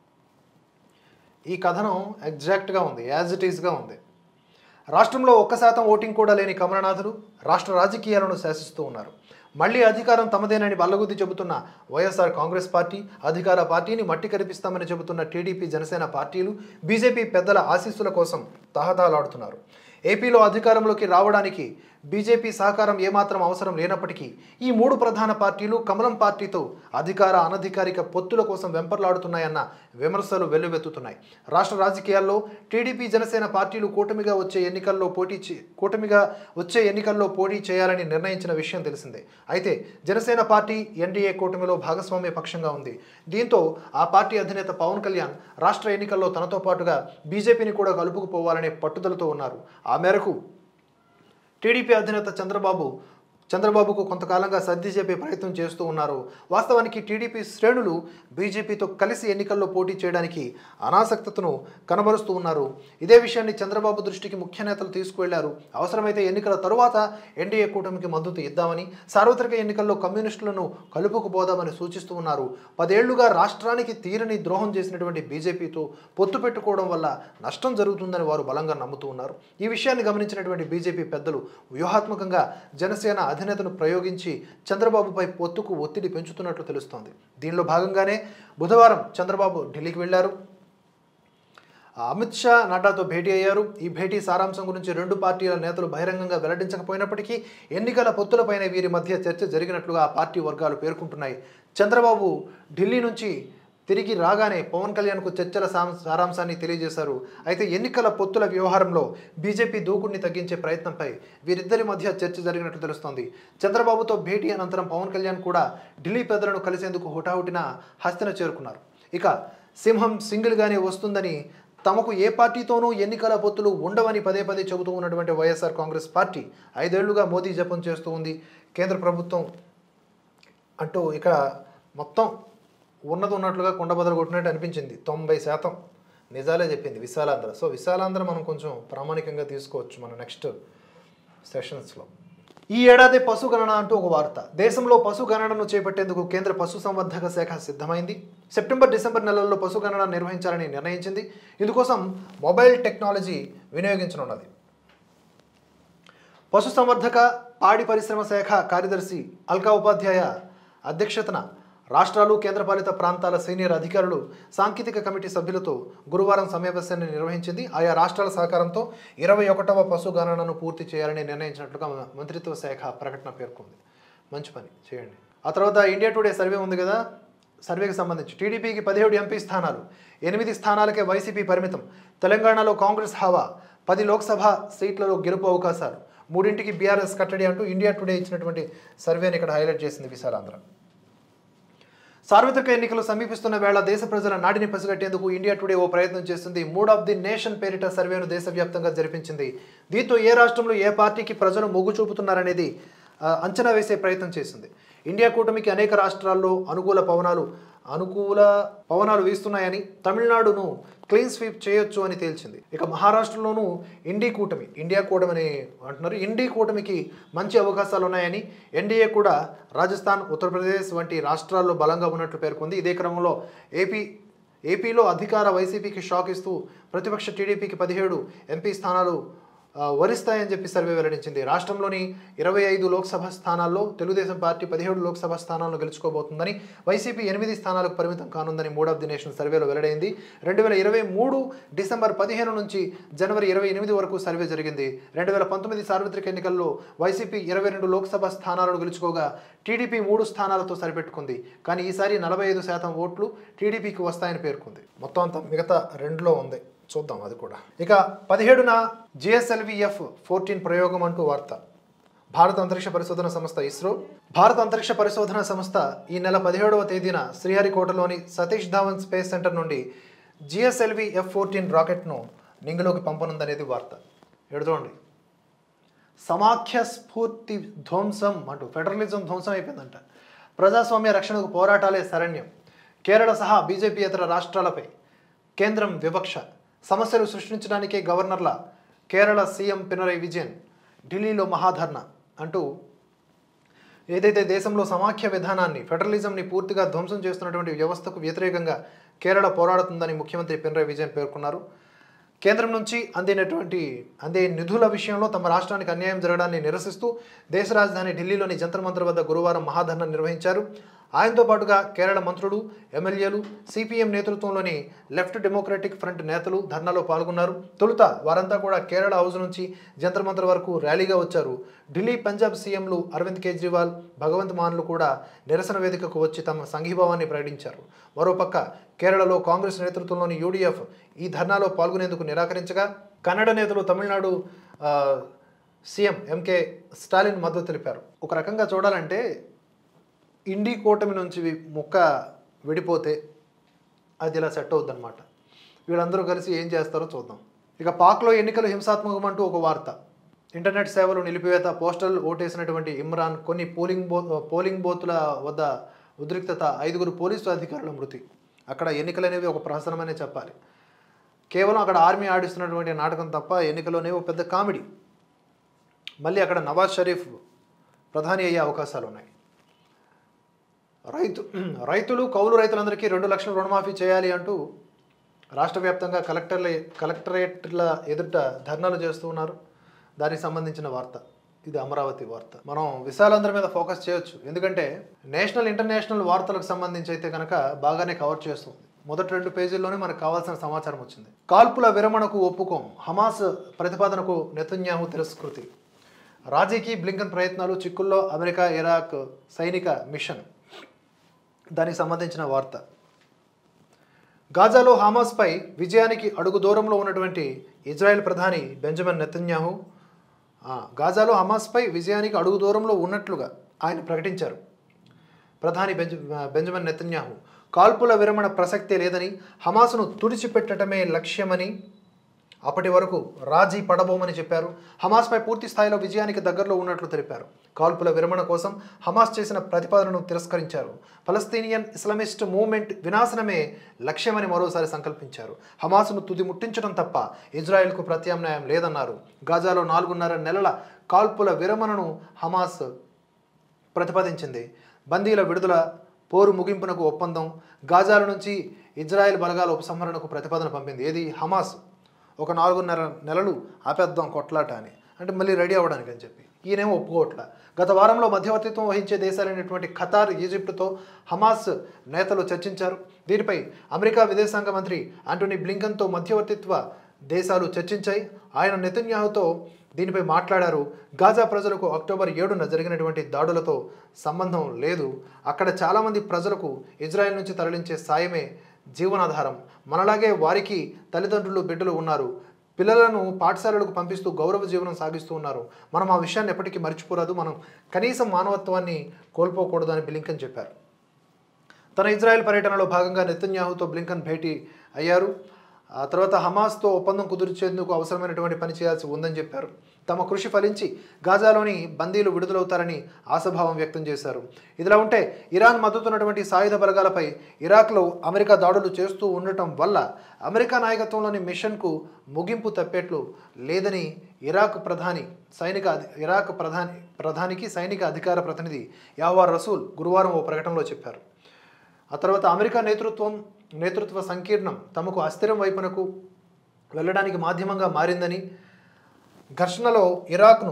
ఈ కథనం ఎగ్జాక్ట్గా ఉంది యాజ్ ఇట్ ఈస్గా ఉంది రాష్ట్రంలో ఒక్క శాతం ఓటింగ్ కూడా లేని కమలనాథులు రాష్ట్ర రాజకీయాలను శాసిస్తూ ఉన్నారు మళ్ళీ అధికారం తమదేనని బల్లగుద్ది చెబుతున్న వైఎస్ఆర్ కాంగ్రెస్ పార్టీ అధికార పార్టీని మట్టి కనిపిస్తామని చెబుతున్న టీడీపీ జనసేన పార్టీలు బీజేపీ పెద్దల ఆశీస్సుల కోసం తహతాలాడుతున్నారు ఏపీలో అధికారంలోకి రావడానికి బీజేపీ సహకారం ఏమాత్రం అవసరం లేనప్పటికీ ఈ మూడు ప్రధాన పార్టీలు కమలం పార్టీతో అధికార అనధికారిక పొత్తుల కోసం వెంపర్లాడుతున్నాయన్న విమర్శలు వెల్లువెత్తుతున్నాయి రాష్ట్ర రాజకీయాల్లో టీడీపీ జనసేన పార్టీలు కూటమిగా వచ్చే ఎన్నికల్లో పోటీ చే- కూటమిగా వచ్చే ఎన్నికల్లో పోటీ చేయాలని నిర్ణయించిన విషయం తెలిసిందే అయితే జనసేన పార్టీ ఎన్డీఏ కూటమిలో భాగస్వామ్య పక్షంగా ఉంది దీంతో ఆ పార్టీ అధినేత పవన్ కళ్యాణ్ రాష్ట్ర ఎన్నికల్లో తనతో పాటుగా బీజేపీని కూడా కలుపుకుపోవాలనే పట్టుదలతో ఉన్నారు ఆ మేరకు టీడీపీ అధినేత చంద్రబాబు చంద్రబాబుకు కొంతకాలంగా సర్ది చెప్పే ప్రయత్నం చేస్తూ ఉన్నారు వాస్తవానికి టీడీపీ శ్రేణులు బీజేపీతో కలిసి ఎన్నికల్లో పోటీ చేయడానికి అనాసక్తతను కనబరుస్తూ ఉన్నారు ఇదే విషయాన్ని చంద్రబాబు దృష్టికి ముఖ్య నేతలు తీసుకువెళ్లారు అవసరమైతే ఎన్నికల తరువాత ఎన్డీఏ కూటమికి మద్దతు ఇద్దామని సార్వత్రిక ఎన్నికల్లో కమ్యూనిస్టులను కలుపుకుపోదామని సూచిస్తూ ఉన్నారు పదేళ్లుగా రాష్ట్రానికి తీరని ద్రోహం చేసినటువంటి బీజేపీతో పొత్తు పెట్టుకోవడం వల్ల నష్టం జరుగుతుందని వారు బలంగా నమ్ముతూ ఉన్నారు ఈ విషయాన్ని గమనించినటువంటి బీజేపీ పెద్దలు వ్యూహాత్మకంగా జనసేన అధినేతను ప్రయోగించి చంద్రబాబుపై పొత్తుకు ఒత్తిడి పెంచుతున్నట్లు తెలుస్తోంది దీనిలో భాగంగానే బుధవారం చంద్రబాబు ఢిల్లీకి వెళ్లారు అమిత్ షా నడ్డాతో భేటీ అయ్యారు ఈ భేటీ సారాంశం గురించి రెండు పార్టీల నేతలు బహిరంగంగా వెల్లడించకపోయినప్పటికీ ఎన్నికల పొత్తులపైన వీరి మధ్య చర్చ జరిగినట్లుగా ఆ పార్టీ వర్గాలు పేర్కొంటున్నాయి చంద్రబాబు ఢిల్లీ నుంచి తిరిగి రాగానే పవన్ కళ్యాణ్కు చర్చల సాం- సారాంశాన్ని తెలియజేశారు అయితే ఎన్నికల పొత్తుల వ్యవహారంలో బీజేపీ దూకుడిని తగ్గించే ప్రయత్నంపై వీరిద్దరి మధ్య చర్చ జరిగినట్లు తెలుస్తోంది చంద్రబాబుతో భేటీ అనంతరం పవన్ కళ్యాణ్ కూడా ఢిల్లీ పెద్దలను కలిసేందుకు హుటాహుటిన హస్తిన చేరుకున్నారు ఇక సింహం సింగిల్గానే వస్తుందని తమకు ఏ పార్టీతోనూ ఎన్నికల పొత్తులు ఉండవని పదే పదే చెబుతూ ఉన్నటువంటి వైఎస్ఆర్ కాంగ్రెస్ పార్టీ ఐదేళ్లుగా మోదీ జపం చేస్తూ ఉంది కేంద్ర ప్రభుత్వం అంటూ ఇక్కడ మొత్తం ఉన్నది ఉన్నట్లుగా కుండ బదులు కొట్టినట్టు అనిపించింది తొంభై శాతం నిజాలే చెప్పింది విశాలాంధ్ర సో విశాలాంధ్ర మనం కొంచెం ప్రామాణికంగా తీసుకోవచ్చు మన నెక్స్ట్ సెషన్స్లో ఈ ఏడాది పశు గణన అంటూ ఒక వార్త దేశంలో పశు గణనను చేపట్టేందుకు కేంద్ర పశు సంవర్ధక శాఖ సిద్ధమైంది సెప్టెంబర్ డిసెంబర్ నెలల్లో పశు గణన నిర్వహించాలని నిర్ణయించింది ఇందుకోసం మొబైల్ టెక్నాలజీ వినియోగించనున్నది పశుసంవర్ధక పాడి పరిశ్రమ శాఖ కార్యదర్శి అల్కా ఉపాధ్యాయ అధ్యక్షతన రాష్ట్రాలు కేంద్రపాలిత ప్రాంతాల సీనియర్ అధికారులు సాంకేతిక కమిటీ సభ్యులతో గురువారం సమావేశాన్ని నిర్వహించింది ఆయా రాష్ట్రాల సహకారంతో ఇరవై ఒకటవ పశు గణనను పూర్తి చేయాలని నిర్ణయించినట్లుగా మంత్రిత్వ శాఖ ప్రకటన పేర్కొంది మంచి పని చేయండి ఆ తర్వాత ఇండియా టుడే సర్వే ఉంది కదా సర్వేకి సంబంధించి టీడీపీకి పదిహేడు ఎంపీ స్థానాలు ఎనిమిది స్థానాలకే వైసీపీ పరిమితం తెలంగాణలో కాంగ్రెస్ హవా పది లోక్సభ సీట్లలో గెలుపు అవకాశాలు మూడింటికి బీఆర్ఎస్ కట్టడి అంటూ ఇండియా టుడే ఇచ్చినటువంటి సర్వేని ఇక్కడ హైలైట్ చేసింది విశాలాంధ్ర సార్వత్రిక ఎన్నికలు సమీపిస్తున్న వేళ దేశ ప్రజల నాడిని పసిగట్టేందుకు ఇండియా టుడే ఓ ప్రయత్నం చేస్తుంది మూడ్ ఆఫ్ ది నేషన్ పేరిట సర్వేను దేశవ్యాప్తంగా జరిపించింది దీంతో ఏ రాష్ట్రంలో ఏ పార్టీకి ప్రజలు మొగ్గు చూపుతున్నారనేది ఆ, అంచనా వేసే ప్రయత్నం చేసింది ఇండియా కూటమికి అనేక రాష్ట్రాల్లో అనుకూల పవనాలు అనుకూల పవనాలు వీస్తున్నాయని తమిళనాడును క్లీన్ స్వీప్ చేయొచ్చు అని తేల్చింది ఇక మహారాష్ట్రలోనూ ఇండీ కూటమి ఇండియా కూటమి అని అంటున్నారు ఇండీ కూటమికి మంచి అవకాశాలు ఉన్నాయని ఎన్డీఏ కూడా రాజస్థాన్ ఉత్తరప్రదేశ్ వంటి రాష్ట్రాల్లో బలంగా ఉన్నట్లు పేర్కొంది ఇదే క్రమంలో ఏపీ ఏపీలో అధికార వైసీపీకి షాక్ ఇస్తూ ప్రతిపక్ష టీడీపీకి పదిహేడు ఎంపీ స్థానాలు ఆ, వరిస్తాయని చెప్పి సర్వే వెల్లడించింది రాష్ట్రంలోని ఇరవై ఐదు లోక్సభ స్థానాల్లో తెలుగుదేశం పార్టీ పదిహేడు లోక్సభ స్థానాలను గెలుచుకోబోతుందని వైసీపీ ఎనిమిది స్థానాలకు పరిమితం కానుందని మూడ్ ఆఫ్ ది నేషన్ సర్వేలో వెల్లడైంది రెండు వేల ఇరవై మూడు డిసెంబర్ పదిహేను నుంచి జనవరి ఇరవై ఎనిమిది వరకు సర్వే జరిగింది రెండు వేల పంతొమ్మిది సార్వత్రిక ఎన్నికల్లో వైసీపీ ఇరవై రెండు లోక్సభ స్థానాలను గెలుచుకోగా టీడీపీ మూడు స్థానాలతో సరిపెట్టుకుంది కానీ ఈసారి నలభై ఐదు శాతం ఓట్లు టీడీపీకి వస్తాయని పేర్కొంది మొత్తం అంతా మిగతా రెండులో ఉంది చూద్దాం అది కూడా ఇక పదిహేడున జిఎస్ఎల్విఎఫ్ ఫోర్టీన్ ప్రయోగం అంటూ వార్త భారత అంతరిక్ష పరిశోధన సంస్థ ఇస్రో భారత అంతరిక్ష పరిశోధన సంస్థ ఈ నెల పదిహేడవ తేదీన శ్రీహరికోటలోని సతీష్ ధావన్ స్పేస్ సెంటర్ నుండి జిఎస్ఎల్వి ఎఫ్ ఫోర్టీన్ రాకెట్ను నింగిలోకి పంపనుందనేది వార్త ఎడుతోండి సమాఖ్య స్ఫూర్తి ధ్వంసం అంటూ ఫెడరలిజం ధ్వంసం అయిపోయిందంట ప్రజాస్వామ్య రక్షణకు పోరాటాలే శరణ్యం కేరళ సహా బీజేపీ ఇతర రాష్ట్రాలపై కేంద్రం వివక్ష సమస్యలు సృష్టించడానికే గవర్నర్ల కేరళ సీఎం పినరయ్ విజయన్ ఢిల్లీలో మహాధర్ణ అంటూ ఏదైతే దేశంలో సమాఖ్య విధానాన్ని ఫెడరలిజంని పూర్తిగా ధ్వంసం చేస్తున్నటువంటి వ్యవస్థకు వ్యతిరేకంగా కేరళ పోరాడుతుందని ముఖ్యమంత్రి పినరయ్ విజయన్ పేర్కొన్నారు కేంద్రం నుంచి అందినటువంటి అందే నిధుల విషయంలో తమ రాష్ట్రానికి అన్యాయం జరగడాన్ని నిరసిస్తూ దేశ రాజధాని ఢిల్లీలోని జంతర్ మంతర్ వద్ద గురువారం మహాధర్నా నిర్వహించారు ఆయనతో పాటుగా కేరళ మంత్రులు ఎమ్మెల్యేలు సిపిఎం నేతృత్వంలోని లెఫ్ట్ డెమోక్రటిక్ ఫ్రంట్ నేతలు ధర్నాలో పాల్గొన్నారు తొలుత వారంతా కూడా కేరళ హౌస్ నుంచి జంతర్ మంతర్ వరకు ర్యాలీగా వచ్చారు ఢిల్లీ పంజాబ్ సీఎంలు అరవింద్ కేజ్రీవాల్ భగవంత్ మాన్లు కూడా నిరసన వేదికకు వచ్చి తమ సంఘీభావాన్ని ప్రకటించారు మరోపక్క కేరళలో కాంగ్రెస్ నేతృత్వంలోని యూడీఎఫ్ ఈ ధర్నాలో పాల్గొనేందుకు నిరాకరించగా కన్నడ నేతలు తమిళనాడు ఆ, సీఎం ఎంకే స్టాలిన్ మద్దతు తెలిపారు ఒక రకంగా చూడాలంటే ఇండి కూటమి నుంచి వి- ముక్క విడిపోతే అది ఇలా సెట్ అవుద్ది అనమాట వీళ్ళందరూ కలిసి ఏం చేస్తారో చూద్దాం ఇక పాక్లో ఎన్నికలు హింసాత్మకం అంటూ ఒక వార్త ఇంటర్నెట్ సేవలు నిలిపివేత పోస్టల్ ఓటేసినటువంటి ఇమ్రాన్ కొన్ని పోలింగ్ బో పోలింగ్ బూత్ల వద్ద ఉద్రిక్తత ఐదుగురు పోలీసు అధికారుల మృతి అక్కడ ఎన్నికలు అనేవి ఒక ప్రహసనమనే చెప్పాలి కేవలం అక్కడ ఆర్మీ ఆడిస్తున్నటువంటి నాటకం తప్ప ఎన్నికలు అనేవి ఒక పెద్ద కామెడీ మళ్ళీ అక్కడ నవాజ్ షరీఫ్ ప్రధాని అయ్యే అవకాశాలు ఉన్నాయి రైతు రైతులు కౌలు రైతులందరికీ రెండు లక్షల రుణమాఫీ చేయాలి అంటూ రాష్ట్ర వ్యాప్తంగా కలెక్టర్ల కలెక్టరేట్ల ఎదుట ధర్నాలు చేస్తూ ఉన్నారు దానికి సంబంధించిన వార్త ఇది అమరావతి వార్త మనం విశాలందరి మీద ఫోకస్ చేయొచ్చు ఎందుకంటే నేషనల్ ఇంటర్నేషనల్ వార్తలకు సంబంధించి అయితే కనుక బాగానే కవర్ చేస్తుంది మొదటి రెండు పేజీల్లోనే మనకు కావాల్సిన సమాచారం వచ్చింది కాల్పుల విరమణకు ఒప్పుకోం హమాస్ ప్రతిపాదనకు నెతన్యాహు తిరస్కృతి రాజీకి బ్లింకన్ ప్రయత్నాలు చిక్కుల్లో అమెరికా ఇరాక్ సైనిక మిషన్ దానికి సంబంధించిన వార్త గాజాలో హమాస్పై విజయానికి అడుగు దూరంలో ఉన్నటువంటి ఇజ్రాయెల్ ప్రధాని బెంజమిన్ నెతన్యాహు ఆ, గాజాలో హమాస్పై విజయానికి అడుగు దూరంలో ఉన్నట్లుగా ఆయన ప్రకటించారు ప్రధాని బెంజ బెంజమిన్ నెతన్యాహు కాల్పుల విరమణ ప్రసక్తే లేదని హమాస్ను తుడిచిపెట్టడమే లక్ష్యమని అప్పటి వరకు రాజీ పడబోమని చెప్పారు హమాస్పై పూర్తి స్థాయిలో విజయానికి దగ్గరలో ఉన్నట్లు తెలిపారు కాల్పుల విరమణ కోసం హమాస్ చేసిన ప్రతిపాదనను తిరస్కరించారు ఫలస్తీనియన్ ఇస్లామిస్ట్ మూవ్మెంట్ వినాశనమే లక్ష్యమని మరోసారి సంకల్పించారు హమాస్ను తుది ముట్టించడం తప్ప ఇజ్రాయెల్కు ప్రత్యామ్నాయం లేదన్నారు గాజాలో నాలుగున్నర నెలల కాల్పుల విరమణను హమాస్ ప్రతిపాదించింది బందీల విడుదల పోరు ముగింపునకు ఒప్పందం గాజాల నుంచి ఇజ్రాయెల్ బలగాల ఉపసంహరణకు ప్రతిపాదన పంపింది ఏది హమాస్ ఒక నాలుగున్నర నెలలు ఆపేద్దాం కొట్లాట అని అంటే మళ్ళీ రెడీ అవ్వడానికి అని చెప్పి ఈయనేమో ఒప్పుకోవట్ల గత వారంలో మధ్యవర్తిత్వం వహించే దేశాలైనటువంటి ఖతార్ ఈజిప్టుతో హమాస్ నేతలు చర్చించారు దీనిపై అమెరికా విదేశాంగ మంత్రి ఆంటోనీ బ్లింకన్తో మధ్యవర్తిత్వ దేశాలు చర్చించాయి ఆయన నెతన్యాహుతో దీనిపై మాట్లాడారు గాజా ప్రజలకు అక్టోబర్ ఏడున జరిగినటువంటి దాడులతో సంబంధం లేదు అక్కడ చాలామంది ప్రజలకు ఇజ్రాయెల్ నుంచి తరలించే సాయమే జీవనాధారం మనలాగే వారికి తల్లిదండ్రులు బిడ్డలు ఉన్నారు పిల్లలను పాఠశాలలకు పంపిస్తూ గౌరవ జీవనం సాగిస్తూ ఉన్నారు మనం ఆ విషయాన్ని ఎప్పటికీ మర్చిపోరాదు మనం కనీసం మానవత్వాన్ని కోల్పోకూడదు అని బ్లింకన్ చెప్పారు తన ఇజ్రాయెల్ పర్యటనలో భాగంగా నెతన్యాహుతో బ్లింకన్ భేటీ అయ్యారు ఆ తర్వాత హమాస్తో ఒప్పందం కుదిర్చేందుకు అవసరమైనటువంటి పని చేయాల్సి ఉందని చెప్పారు తమ కృషి ఫలించి గాజాలోని బందీలు విడుదలవుతారని ఆశాభావం వ్యక్తం చేశారు ఇదిలా ఉంటే ఇరాన్ మద్దతున్నటువంటి సాయుధ బలగాలపై ఇరాక్లో అమెరికా దాడులు చేస్తూ ఉండటం వల్ల అమెరికా నాయకత్వంలోని మిషన్కు ముగింపు తప్పేట్లు లేదని ఇరాక్ ప్రధాని సైనిక అధి- ఇరాక్ ప్రధాని ప్రధానికి సైనిక అధికార ప్రతినిధి యావార్ రసూల్ గురువారం ఓ ప్రకటనలో చెప్పారు ఆ తర్వాత అమెరికా నేతృత్వం నేతృత్వ సంకీర్ణం తమకు అస్థిరం వైపునకు వెళ్ళడానికి మాధ్యమంగా మారిందని ఘర్షణలో ఇరాక్ను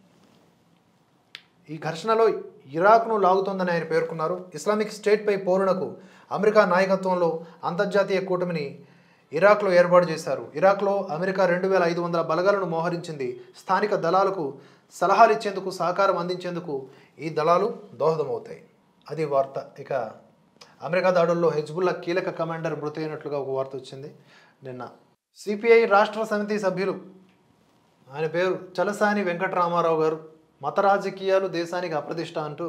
ఈ ఘర్షణలో ఇరాక్ను లాగుతోందని ఆయన పేర్కొన్నారు ఇస్లామిక్ స్టేట్పై పోరునకు అమెరికా నాయకత్వంలో అంతర్జాతీయ కూటమిని ఇరాక్లో ఏర్పాటు చేశారు ఇరాక్లో అమెరికా రెండు వేల ఐదు వందల బలగాలను మోహరించింది స్థానిక దళాలకు సలహాలు ఇచ్చేందుకు సహకారం అందించేందుకు ఈ దళాలు దోహదమవుతాయి అది వార్త ఇక అమెరికా దాడుల్లో హెజ్బుల్లా కీలక కమాండర్ మృతి అయినట్లుగా ఒక వార్త వచ్చింది నిన్న సిపిఐ రాష్ట్ర సమితి సభ్యులు ఆయన పేరు చలసాని వెంకటరామారావు గారు మత రాజకీయాలు దేశానికి అప్రతిష్ట అంటూ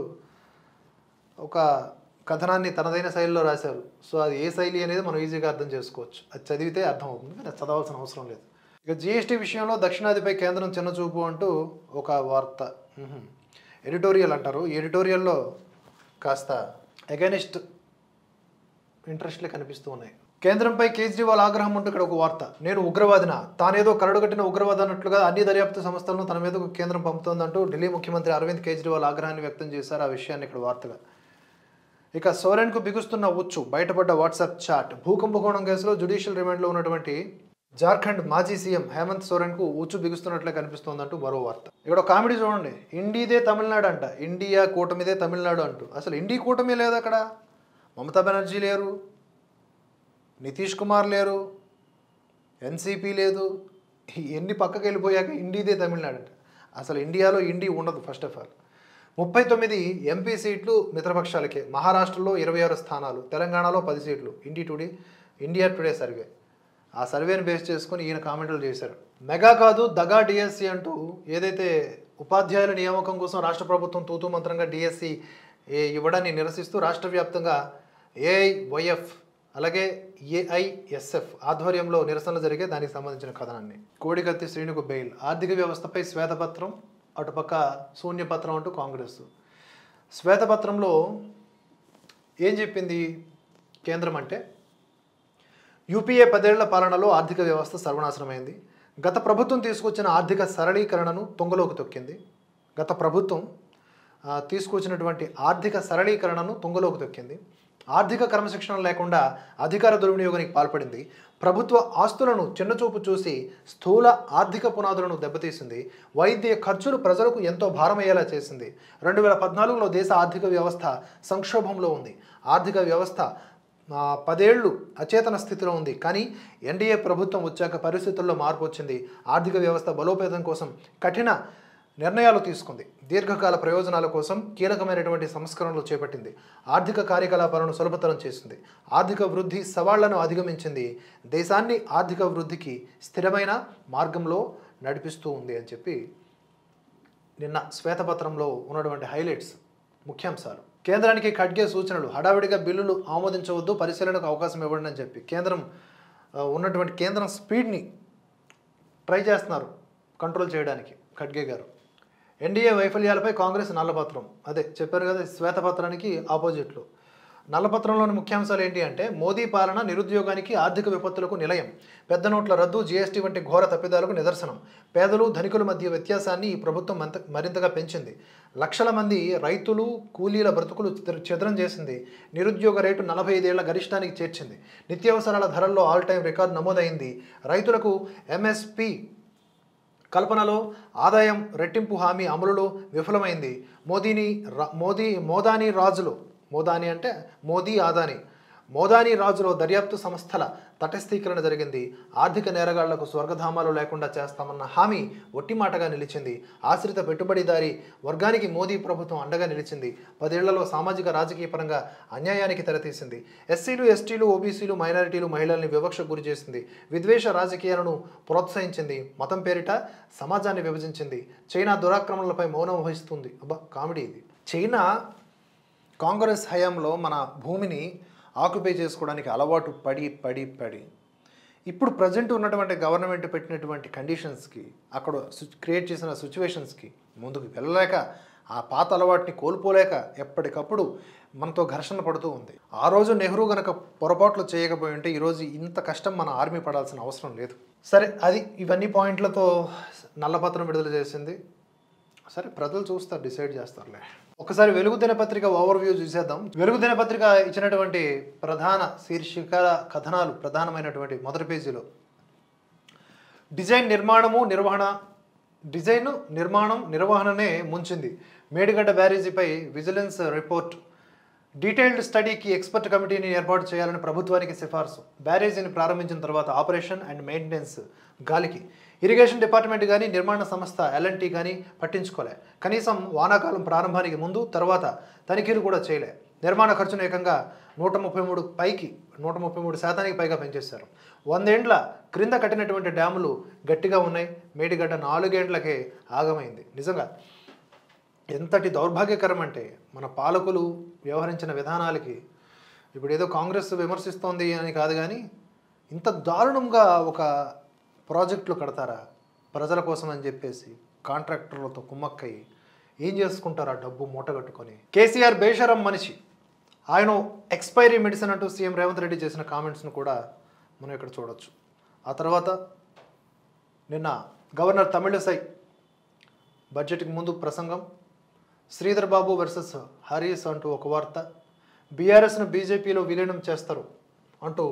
ఒక కథనాన్ని తనదైన శైలిలో రాశారు సో అది ఏ శైలి అనేది మనం ఈజీగా అర్థం చేసుకోవచ్చు అది చదివితే అర్థం అవుతుంది కానీ అది చదవాల్సిన అవసరం లేదు ఇక జిఎస్టీ విషయంలో దక్షిణాదిపై కేంద్రం చిన్నచూపు అంటూ ఒక వార్త మ్హూ. ఎడిటోరియల్ అంటారు ఈ ఎడిటోరియల్లో కాస్త అగెనిస్ట్ ఇంట్రెస్ట్లే కనిపిస్తూ ఉన్నాయి కేంద్రంపై కేజ్రీవాల్ ఆగ్రహం అంటూ ఇక్కడ ఒక వార్త నేను ఉగ్రవాదిన తానేదో కరడుగట్టిన ఉగ్రవాది అన్నట్లుగా అన్ని దర్యాప్తు సంస్థలను తన మీదకు కేంద్రం పంపుతోందంటూ ఢిల్లీ ముఖ్యమంత్రి అరవింద్ కేజ్రీవాల్ ఆగ్రహాన్ని వ్యక్తం చేశారు ఆ విషయాన్ని ఇక్కడ వార్తగా ఇక సోరెన్కు బిగుస్తున్న ఉచ్చు బయటపడ్డ వాట్సాప్ చాట్ భూకంపకోణం కేసులో జ్యుడిషియల్ రిమాండ్లో ఉన్నటువంటి జార్ఖండ్ మాజీ సీఎం హేమంత్ సోరెన్కు ఉచ్చు బిగుస్తున్నట్లే కనిపిస్తోందంటూ మరో వార్త ఇక్కడ ఒక కామెడీ చూడండి ఇండిదే తమిళనాడు అంట ఇండియా కూటమిదే తమిళనాడు అంటూ అసలు ఇండి కూటమి లేదు అక్కడ మమతా బెనర్జీ లేరు నితీష్ కుమార్ లేరు ఎన్సీపీ లేదు ఎన్ని పక్కకి వెళ్ళిపోయాక ఇండిదే తమిళనాడు అంట అసలు ఇండియాలో ఇండి ఉండదు ఫస్ట్ ఆఫ్ ఆల్ ముప్పై తొమ్మిది ఎంపీ సీట్లు మిత్రపక్షాలకే మహారాష్ట్రలో ఇరవై ఆరు స్థానాలు తెలంగాణలో పది సీట్లు ఇండి టుడే ఇండియా టుడే సర్వే ఆ సర్వేని బేస్ చేసుకొని ఈయన కామెంట్లు చేశారు మెగా కాదు దగా డిఎస్సి అంటూ ఏదైతే ఉపాధ్యాయుల నియామకం కోసం రాష్ట్ర ప్రభుత్వం తూతూ మంత్రంగా డిఎస్సి ఇవ్వడాన్ని నిరసిస్తూ రాష్ట్ర వ్యాప్తంగా ఏఐవైఎఫ్ అలాగే ఏఐఎస్ఎఫ్ ఆధ్వర్యంలో నిరసనలు జరిగే దానికి సంబంధించిన కథనాన్ని కోడికత్తి శ్రేణుకు బెయిల్ ఆర్థిక వ్యవస్థపై శ్వేతపత్రం అటుపక్క శూన్యపత్రం అంటూ కాంగ్రెస్ శ్వేతపత్రంలో ఏం చెప్పింది కేంద్రం అంటే యూపీఏ పదేళ్ల పాలనలో ఆర్థిక వ్యవస్థ సర్వనాశనమైంది గత ప్రభుత్వం తీసుకొచ్చిన ఆర్థిక సరళీకరణను తొంగలోకి తొక్కింది గత ప్రభుత్వం ఆ, తీసుకొచ్చినటువంటి ఆర్థిక సరళీకరణను తొంగలోకి తొక్కింది ఆర్థిక క్రమశిక్షణ లేకుండా అధికార దుర్వినియోగానికి పాల్పడింది ప్రభుత్వ ఆస్తులను చిన్నచూపు చూసి స్థూల ఆర్థిక పునాదులను దెబ్బతీసింది వైద్య ఖర్చులు ప్రజలకు ఎంతో భారమయ్యేలా చేసింది రెండు వేల పద్నాలుగులో దేశ ఆర్థిక వ్యవస్థ సంక్షోభంలో ఉంది ఆర్థిక వ్యవస్థ ఆ, పదేళ్లు అచేతన స్థితిలో ఉంది కానీ ఎన్డీఏ ప్రభుత్వం వచ్చాక పరిస్థితుల్లో మార్పు వచ్చింది ఆర్థిక వ్యవస్థ బలోపేతం కోసం కఠిన నిర్ణయాలు తీసుకుంది దీర్ఘకాల ప్రయోజనాల కోసం కీలకమైనటువంటి సంస్కరణలు చేపట్టింది ఆర్థిక కార్యకలాపాలను సులభతరం చేసింది ఆర్థిక వృద్ధి సవాళ్లను అధిగమించింది దేశాన్ని ఆర్థిక వృద్ధికి స్థిరమైన మార్గంలో నడిపిస్తూ ఉంది అని చెప్పి నిన్న శ్వేతపత్రంలో ఉన్నటువంటి హైలైట్స్ ముఖ్యాంశాలు కేంద్రానికి ఖడ్గే సూచనలు హడావిడిగా బిల్లులు ఆమోదించవద్దు పరిశీలనకు అవకాశం ఇవ్వండి అని చెప్పి కేంద్రం ఆ, ఉన్నటువంటి కేంద్రం స్పీడ్ని ట్రై చేస్తున్నారు కంట్రోల్ చేయడానికి ఖడ్గే గారు ఎన్డీఏ వైఫల్యాలపై కాంగ్రెస్ నల్లపత్రం అదే చెప్పారు కదా శ్వేతపత్రానికి ఆపోజిట్లో నల్లపత్రంలోని ముఖ్యాంశాలు ఏంటి అంటే మోదీ పాలన నిరుద్యోగానికి ఆర్థిక విపత్తులకు నిలయం పెద్ద నోట్ల రద్దు జీఎస్టీ వంటి ఘోర తప్పిదాలకు నిదర్శనం పేదలు ధనికుల మధ్య వ్యత్యాసాన్ని ఈ ప్రభుత్వం మంత మరింతగా పెంచింది లక్షల మంది రైతులు కూలీల బ్రతుకులు చిద్ర- ఛిద్రం చేసింది నిరుద్యోగ రేటు నలభై ఐదేళ్ల గరిష్టానికి చేర్చింది నిత్యావసరాల ధరల్లో ఆల్ టైం రికార్డు నమోదైంది రైతులకు ఎంఎస్పి కల్పనలో ఆదాయం రెట్టింపు హామీ అమలులో విఫలమైంది మోదీని రా- మోదీ మోదాని రాజులో మోదాని అంటే మోదీ ఆదాని మోదాని రాజులో దర్యాప్తు సంస్థల తటస్థీకరణ జరిగింది ఆర్థిక నేరగాళ్లకు స్వర్గధామాలు లేకుండా చేస్తామన్న హామీ ఒట్టిమాటగా నిలిచింది ఆశ్రిత పెట్టుబడిదారి వర్గానికి మోదీ ప్రభుత్వం అండగా నిలిచింది పదేళ్లలో సామాజిక రాజకీయ పరంగా అన్యాయానికి తెరతీసింది ఎస్సీలు ఎస్టీలు ఓబీసీలు మైనారిటీలు మహిళల్ని వివక్షకు గురి చేసింది విద్వేష రాజకీయాలను ప్రోత్సహించింది మతం పేరిట సమాజాన్ని విభజించింది చైనా దురాక్రమణలపై మౌనం వహిస్తుంది అబ్బా కామెడీ ఇది చైనా కాంగ్రెస్ హయాంలో మన భూమిని ఆక్యుపై చేసుకోవడానికి అలవాటు పడి పడి పడి ఇప్పుడు ప్రజెంట్ ఉన్నటువంటి గవర్నమెంట్ పెట్టినటువంటి కండిషన్స్కి అక్కడ క్రియేట్ చేసిన సిచ్యువేషన్స్కి ముందుకు వెళ్ళలేక ఆ పాత అలవాటుని కోల్పోలేక ఎప్పటికప్పుడు మనతో ఘర్షణ పడుతూ ఉంది ఆ రోజు నెహ్రూ గనక పొరపాట్లు చేయకపోయి ఉంటే ఈరోజు ఇంత కష్టం మన ఆర్మీ పడాల్సిన అవసరం లేదు సరే అది ఇవన్నీ పాయింట్లతో నల్లపత్రం విడుదల చేసింది సరే ప్రజలు చూస్తారు డిసైడ్ చేస్తారులే ఒకసారి వెలుగు దినపత్రిక ఓవర్ వ్యూ చూసేద్దాం వెలుగు దినపత్రిక ఇచ్చినటువంటి ప్రధాన శీర్షిక కథనాలు ప్రధానమైనటువంటి మొదటి పేజీలో డిజైన్ నిర్మాణము నిర్వహణ డిజైన్ నిర్మాణం నిర్వహణనే ముంచింది మేడిగడ్డ బ్యారేజీపై విజిలెన్స్ రిపోర్ట్ డీటెయిల్డ్ స్టడీకి ఎక్స్పర్ట్ కమిటీని ఏర్పాటు చేయాలని ప్రభుత్వానికి సిఫార్సు బ్యారేజీని ప్రారంభించిన తర్వాత ఆపరేషన్ అండ్ మెయింటెనెన్స్ గాలికి ఇరిగేషన్ డిపార్ట్మెంట్ కానీ నిర్మాణ సంస్థ ఎల్ఎన్టీ కానీ పట్టించుకోలే కనీసం వానాకాలం ప్రారంభానికి ముందు తర్వాత తనిఖీలు కూడా చేయలే నిర్మాణ ఖర్చును ఏకంగా నూట ముప్పై మూడు పైకి నూట ముప్పై మూడు శాతానికి పైగా పెంచేశారు వందేండ్ల క్రింద కట్టినటువంటి డ్యాములు గట్టిగా ఉన్నాయి మేడిగడ్డ నాలుగేండ్లకే ఆగమైంది నిజంగా ఎంతటి దౌర్భాగ్యకరం అంటే మన పాలకులు వ్యవహరించిన విధానాలకి ఇప్పుడు ఏదో కాంగ్రెస్ విమర్శిస్తోంది అని కాదు కానీ ఇంత దారుణంగా ఒక ప్రాజెక్టులు కడతారా ప్రజల కోసం అని చెప్పేసి కాంట్రాక్టర్లతో కుమ్మక్కయి ఏం చేసుకుంటారు ఆ డబ్బు మూటగట్టుకొని కేసీఆర్ బేషరం మనిషి ఆయన ఎక్స్పైరీ మెడిసిన్ అంటూ సీఎం రేవంత్ రెడ్డి చేసిన కామెంట్స్ను కూడా మనం ఇక్కడ చూడొచ్చు ఆ తర్వాత నిన్న గవర్నర్ తమిళసై బడ్జెట్కి ముందు ప్రసంగం శ్రీధర్ బాబు వర్సెస్ హరీస్ అంటూ ఒక వార్త బీఆర్ఎస్ను బీజేపీలో విలీనం చేస్తారు అంటూ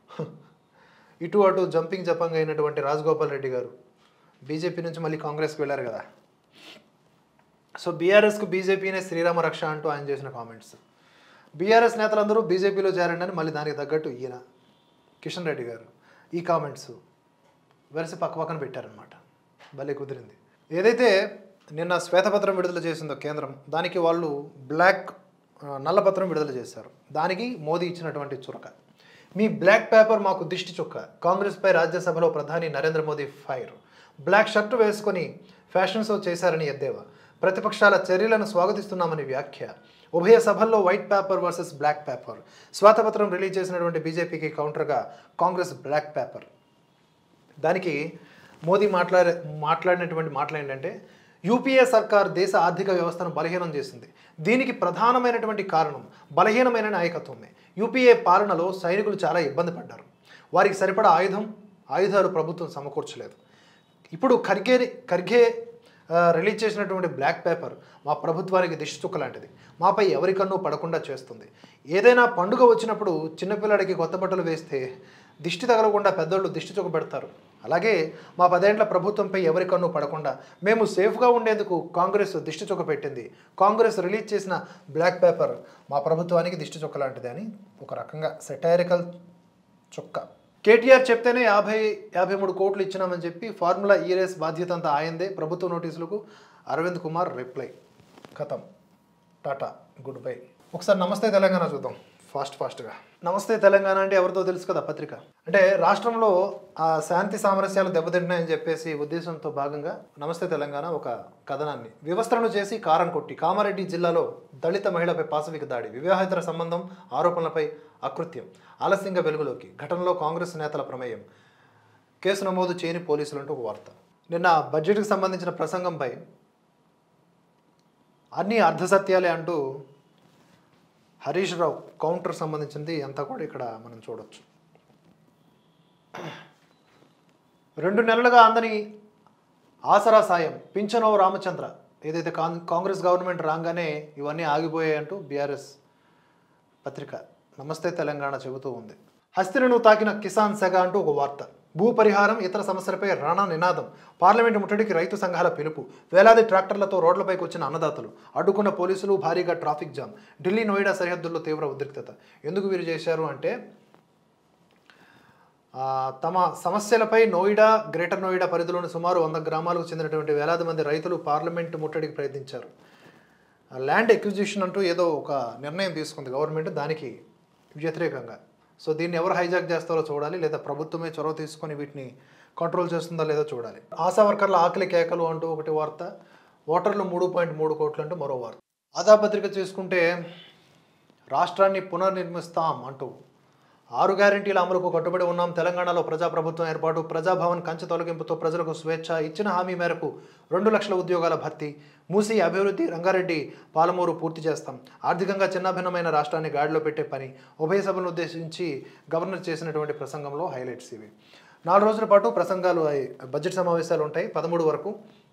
ఇటు అటు జంపింగ్ జపంగా అయినటువంటి రాజగోపాల్ రెడ్డి గారు బీజేపీ నుంచి మళ్ళీ కాంగ్రెస్కి వెళ్ళారు కదా సో బీఆర్ఎస్కు బీజేపీనే శ్రీరామ రక్ష అంటూ ఆయన చేసిన కామెంట్స్ బీఆర్ఎస్ నేతలందరూ బీజేపీలో చేరండి అని మళ్ళీ దానికి తగ్గట్టు ఈయన కిషన్ రెడ్డి గారు ఈ కామెంట్స్ వెరసి పక్క పక్కన పెట్టారనమాట భలే కుదిరింది ఏదైతే నిన్న శ్వేతపత్రం విడుదల చేసిందో కేంద్రం దానికి వాళ్ళు బ్లాక్ ఆ, నల్లపత్రం విడుదల చేశారు దానికి మోదీ ఇచ్చినటువంటి చురక మీ బ్లాక్ పేపర్ మాకు దిష్టి చుక్క కాంగ్రెస్పై రాజ్యసభలో ప్రధాని Narendra Modi fire black shirt వేసుకొని ఫ్యాషన్ షో చేశారని ఎద్దేవా ప్రతిపక్షాల చర్యలను స్వాగతిస్తున్నామని వ్యాఖ్య ఉభయ సభల్లో white paper versus black paper శ్వేతపత్రం రిలీజ్ చేసినటువంటి బీజేపీకి కౌంటర్గా కాంగ్రెస్ బ్లాక్ పేపర్ దానికి మోదీ మాట్లాడే మాట్లాడినటువంటి మాటలు ఏంటంటే యూపీఏ సర్కార్ దేశ ఆర్థిక వ్యవస్థను బలహీనం చేసింది దీనికి ప్రధానమైనటువంటి కారణం బలహీనమైన నాయకత్వమే యూపీఏ పాలనలో సైనికులు చాలా ఇబ్బంది పడ్డారు వారికి సరిపడా ఆయుధం ఆయుధాలు ప్రభుత్వం సమకూర్చలేదు ఇప్పుడు ఖర్గే ఖర్గే ఆ, రిలీజ్ చేసినటువంటి బ్లాక్ పేపర్ మా ప్రభుత్వానికి దిష్టి చుక్క లాంటిది మాపై ఎవరికన్నూ పడకుండా చేస్తుంది ఏదైనా పండుగ వచ్చినప్పుడు చిన్నపిల్లాడికి కొత్త బట్టలు వేస్తే దిష్టి తగలకుండా పెద్దోళ్ళు దిష్టి చుక్క పెడతారు అలాగే మా పదేండ్ల ప్రభుత్వంపై ఎవరికన్నూ పడకుండా మేము సేఫ్గా ఉండేందుకు కాంగ్రెస్ దిష్టి చుక్క పెట్టింది కాంగ్రెస్ రిలీజ్ చేసిన బ్లాక్ పేపర్ మా ప్రభుత్వానికి దిష్టి చుక్క లాంటిది అని ఒక రకంగా సెటైరికల్ చుక్క కేటీఆర్ చెప్తేనే యాభై యాభై మూడు కోట్లు ఇచ్చినామని చెప్పి ఫార్ములా ఈరేస్ బాధ్యత అంతా ఆయందే ప్రభుత్వ నోటీసులకు అరవింద్ కుమార్ రిప్లై కథం టాటా గుడ్ బై ఒకసారి నమస్తే తెలంగాణ చూద్దాం ఫాస్ట్ ఫాస్ట్గా నమస్తే తెలంగాణ అంటే ఎవరితో తెలుసు కదా పత్రిక అంటే రాష్ట్రంలో ఆ శాంతి సామరస్యాలు దెబ్బతింటున్నాయని చెప్పేసి ఉద్దేశంతో భాగంగా నమస్తే తెలంగాణ ఒక కథనాన్ని వివస్త్రను చేసి కారం కొట్టి కామారెడ్డి జిల్లాలో దళిత మహిళపై పాశవిక దాడి వివాహేతర సంబంధం ఆరోపణలపై అకృత్యం ఆలస్యంగా వెలుగులోకి ఘటనలో కాంగ్రెస్ నేతల ప్రమేయం కేసు నమోదు చేయని పోలీసులు అంటూ ఒక వార్త నిన్న బడ్జెట్కి సంబంధించిన ప్రసంగంపై అన్ని అర్ధసత్యాలే అంటూ హరీష్ రావు కౌంటర్ సంబంధించింది అంతా కూడా ఇక్కడ మనం చూడొచ్చు రెండు నెలలుగా అందని ఆసరా సాయం పింఛనో రామచంద్ర ఏదైతే కాం- కాంగ్రెస్ గవర్నమెంట్ రాగానే ఇవన్నీ ఆగిపోయాయి అంటూ బీఆర్ఎస్ పత్రిక నమస్తే తెలంగాణ చెబుతూ ఉంది హస్తినను తాకిన కిసాన్ సెగ అంటూ ఒక వార్త భూ పరిహారం ఇతర సమస్యలపై రాణా నినాదం పార్లమెంటు ముట్టడికి రైతు సంఘాల పిలుపు వేలాది ట్రాక్టర్లతో రోడ్లపైకి వచ్చిన అన్నదాతలు అడ్డుకున్న పోలీసులు భారీగా ట్రాఫిక్ జామ్ ఢిల్లీ నోయిడా సరిహద్దుల్లో తీవ్ర ఉద్రిక్తత ఎందుకు వీరు చేశారు అంటే ఆ, తమ సమస్యలపై నోయిడా గ్రేటర్ నోయిడా పరిధిలోని సుమారు వంద గ్రామాలకు చెందినటువంటి వేలాది మంది రైతులు పార్లమెంటు ముట్టడికి ప్రయత్నించారు ఆ ల్యాండ్ ఎక్విజిషన్ అంటూ ఏదో ఒక నిర్ణయం తీసుకుంది గవర్నమెంట్ దానికి వ్యతిరేకంగా సో దీన్ని ఎవరు హైజాక్ చేస్తారో చూడాలి లేదా ప్రభుత్వమే చొరవ తీసుకొని వీటిని కంట్రోల్ చేస్తుందా లేదో చూడాలి ఆశా వర్కర్ల ఆకలి కేకలు అంటూ ఒకటి వార్త ఓటర్లు మూడు పాయింట్ మూడు కోట్లు అంటూ మరో వార్త ఆధాపత్రిక చూసుకుంటే రాష్ట్రాన్ని పునర్నిర్మిస్తాం అంటూ ఆరు గ్యారంటీల అమలుకు కట్టుబడి ఉన్నాం తెలంగాణలో ప్రజాప్రభుత్వం ఏర్పాటు ప్రజాభవన్ కంచె తొలగింపుతో ప్రజలకు స్వేచ్ఛ ఇచ్చిన హామీ మేరకు రెండు లక్షల ఉద్యోగాల భర్తీ మూసి అభివృద్ధి రంగారెడ్డి పాలమూరు పూర్తి చేస్తాం ఆర్థికంగా చిన్నాభిన్నమైన రాష్ట్రాన్ని గాడిలో పెట్టే పని ఉభయ సభలను ఉద్దేశించి గవర్నర్ చేసినటువంటి ప్రసంగంలో హైలైట్స్ ఇవి నాలుగు రోజుల పాటు ప్రసంగాలు అయి- బడ్జెట్ సమావేశాలు ఉంటాయి పదమూడు వరకు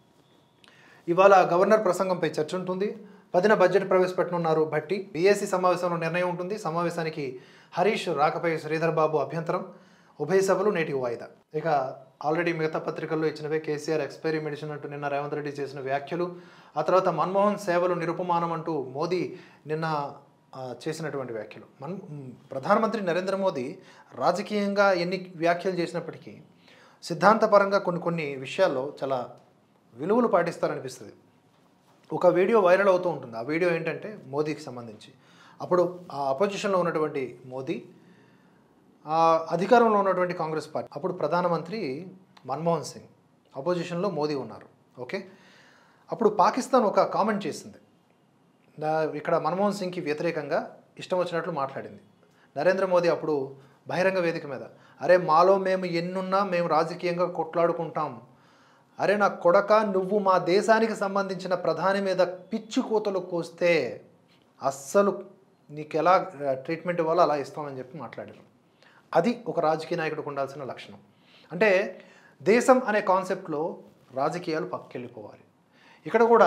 ఇవాళ గవర్నర్ ప్రసంగంపై చర్చ ఉంటుంది పదిన బడ్జెట్ ప్రవేశపెట్టనున్నారు భట్టి బీఏసీ సమావేశంలో నిర్ణయం ఉంటుంది సమావేశానికి హరీష్ రాకపై శ్రీధర్ బాబు అభ్యంతరం ఉభయ సభలు నేటికి వాయిదా ఇక ఆల్రెడీ మిగతా పత్రికల్లో ఇచ్చినవే కేసీఆర్ ఎక్స్పైరీ మెడిసిన్ అంటూ నిన్న రేవంత్ రెడ్డి చేసిన వ్యాఖ్యలు ఆ తర్వాత మన్మోహన్ సేవలు నిరుపమానం అంటూ మోదీ నిన్న ఆ, చేసినటువంటి వ్యాఖ్యలు మన్ మ్, ప్రధానమంత్రి నరేంద్ర మోదీ రాజకీయంగా ఎన్ని వ్యాఖ్యలు చేసినప్పటికీ సిద్ధాంతపరంగా కొన్ని కొన్ని విషయాల్లో చాలా విలువలు పాటిస్తారనిపిస్తుంది ఒక వీడియో వైరల్ అవుతూ ఉంటుంది ఆ వీడియో ఏంటంటే మోదీకి సంబంధించి అప్పుడు ఆ అపోజిషన్లో ఉన్నటువంటి మోదీ ఆ అధికారంలో ఉన్నటువంటి కాంగ్రెస్ పార్టీ అప్పుడు ప్రధానమంత్రి మన్మోహన్ సింగ్ అపోజిషన్లో మోదీ ఉన్నారు ఓకే అప్పుడు పాకిస్తాన్ ఒక కామెంట్ చేసింది నా- ఇక్కడ మన్మోహన్ సింగ్కి వ్యతిరేకంగా ఇష్టం వచ్చినట్లు మాట్లాడింది నరేంద్ర మోదీ అప్పుడు బహిరంగ వేదిక మీద అరే మాలో మేము ఎన్నున్నా మేము రాజకీయంగా కొట్లాడుకుంటాం అరే నా కొడక నువ్వు మా దేశానికి సంబంధించిన ప్రధాని మీద పిచ్చి కోతలు కోస్తే అస్సలు నీకు ఎలా ఆ, ట్రీట్మెంట్ ఇవ్వాలో అలా ఇస్తామని చెప్పి మాట్లాడారు అది ఒక రాజకీయ నాయకుడికి ఉండాల్సిన లక్షణం అంటే దేశం అనే కాన్సెప్ట్లో రాజకీయాలు పక్కెళ్ళిపోవాలి ఇక్కడ కూడా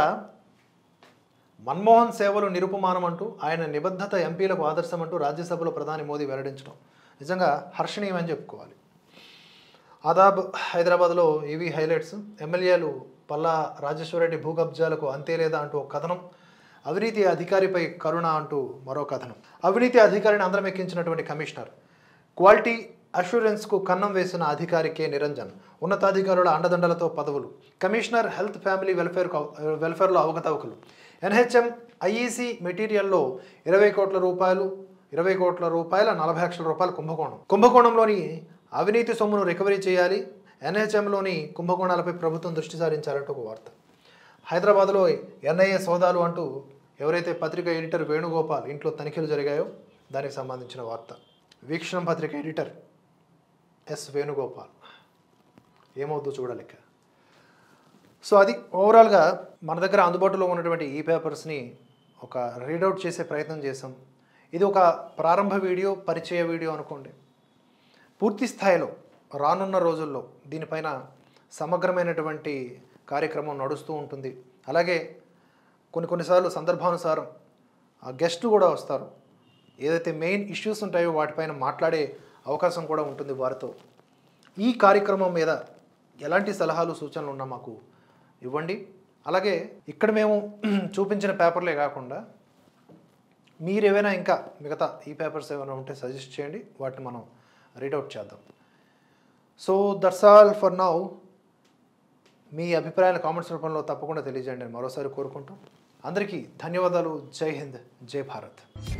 మన్మోహన్ సేవలు నిరుపమానం అంటూ ఆయన నిబద్ధత ఎంపీలకు ఆదర్శం అంటూ రాజ్యసభలో ప్రధాని మోదీ వెల్లడించడం నిజంగా హర్షణీయమని చెప్పుకోవాలి ఆదాబ్ హైదరాబాద్లో ఈవీ హైలైట్స్ ఎమ్మెల్యేలు పల్లా రాజేశ్వరరెడ్డి భూ కబ్జాలకు అంతే లేదా అంటూ ఒక కథనం అవినీతి అధికారిపై కరుణ అంటూ మరో కథనం అవినీతి అధికారిని అందరం ఎక్కించినటువంటి కమిషనర్ క్వాలిటీ అష్యూరెన్స్కు కన్నం వేసిన అధికారి కె నిరంజన్ ఉన్నతాధికారుల అండదండలతో పదవులు కమిషనర్ హెల్త్ ఫ్యామిలీ వెల్ఫేర్ వెల్ఫేర్లో అవకతవకలు ఎన్హెచ్ఎం ఐఈసీ మెటీరియల్లో ఇరవై కోట్ల రూపాయలు ఇరవై కోట్ల రూపాయల నలభై లక్షల రూపాయల కుంభకోణం కుంభకోణంలోని అవినీతి సొమ్మును రికవరీ చేయాలి ఎన్హెచ్ఎంలోని కుంభకోణాలపై ప్రభుత్వం దృష్టి సారించాలంటూ ఒక వార్త హైదరాబాద్లో ఎన్ఐఏ సోదాలు అంటూ ఎవరైతే పత్రిక ఎడిటర్ వేణుగోపాల్ ఇంట్లో తనిఖీలు జరిగాయో దానికి సంబంధించిన వార్త వీక్షణం పత్రిక ఎడిటర్ ఎస్ వేణుగోపాల్ ఏమవుద్దో చూడలేక సో అది ఓవరాల్గా మన దగ్గర అందుబాటులో ఉన్నటువంటి ఈ పేపర్స్ని ఒక రీడౌట్ చేసే ప్రయత్నం చేసాం ఇది ఒక ప్రారంభ వీడియో పరిచయ వీడియో అనుకోండి పూర్తి స్థాయిలో రానున్న రోజుల్లో దీనిపైన సమగ్రమైనటువంటి కార్యక్రమం నడుస్తూ ఉంటుంది అలాగే కొన్ని కొన్నిసార్లు సందర్భానుసారం ఆ గెస్ట్ కూడా వస్తారు ఏదైతే మెయిన్ ఇష్యూస్ ఉంటాయో వాటిపైన మాట్లాడే అవకాశం కూడా ఉంటుంది వారితో ఈ కార్యక్రమం మీద ఎలాంటి సలహాలు సూచనలు ఉన్నా మాకు ఇవ్వండి అలాగే ఇక్కడ మేము చూపించిన పేపర్లే కాకుండా మీరు ఏవైనా ఇంకా మిగతా ఈ పేపర్స్ ఏమైనా ఉంటే సజెస్ట్ చేయండి వాటిని మనం రీడౌట్ చేద్దాం so that's all for now మీ అభిప్రాయాలు కామెంట్స్ రూపంలో తప్పకుండా తెలియజేయండి అని మరోసారి కోరుకుంటూ అందరికీ ధన్యవాదాలు జై హింద్ జై భారత్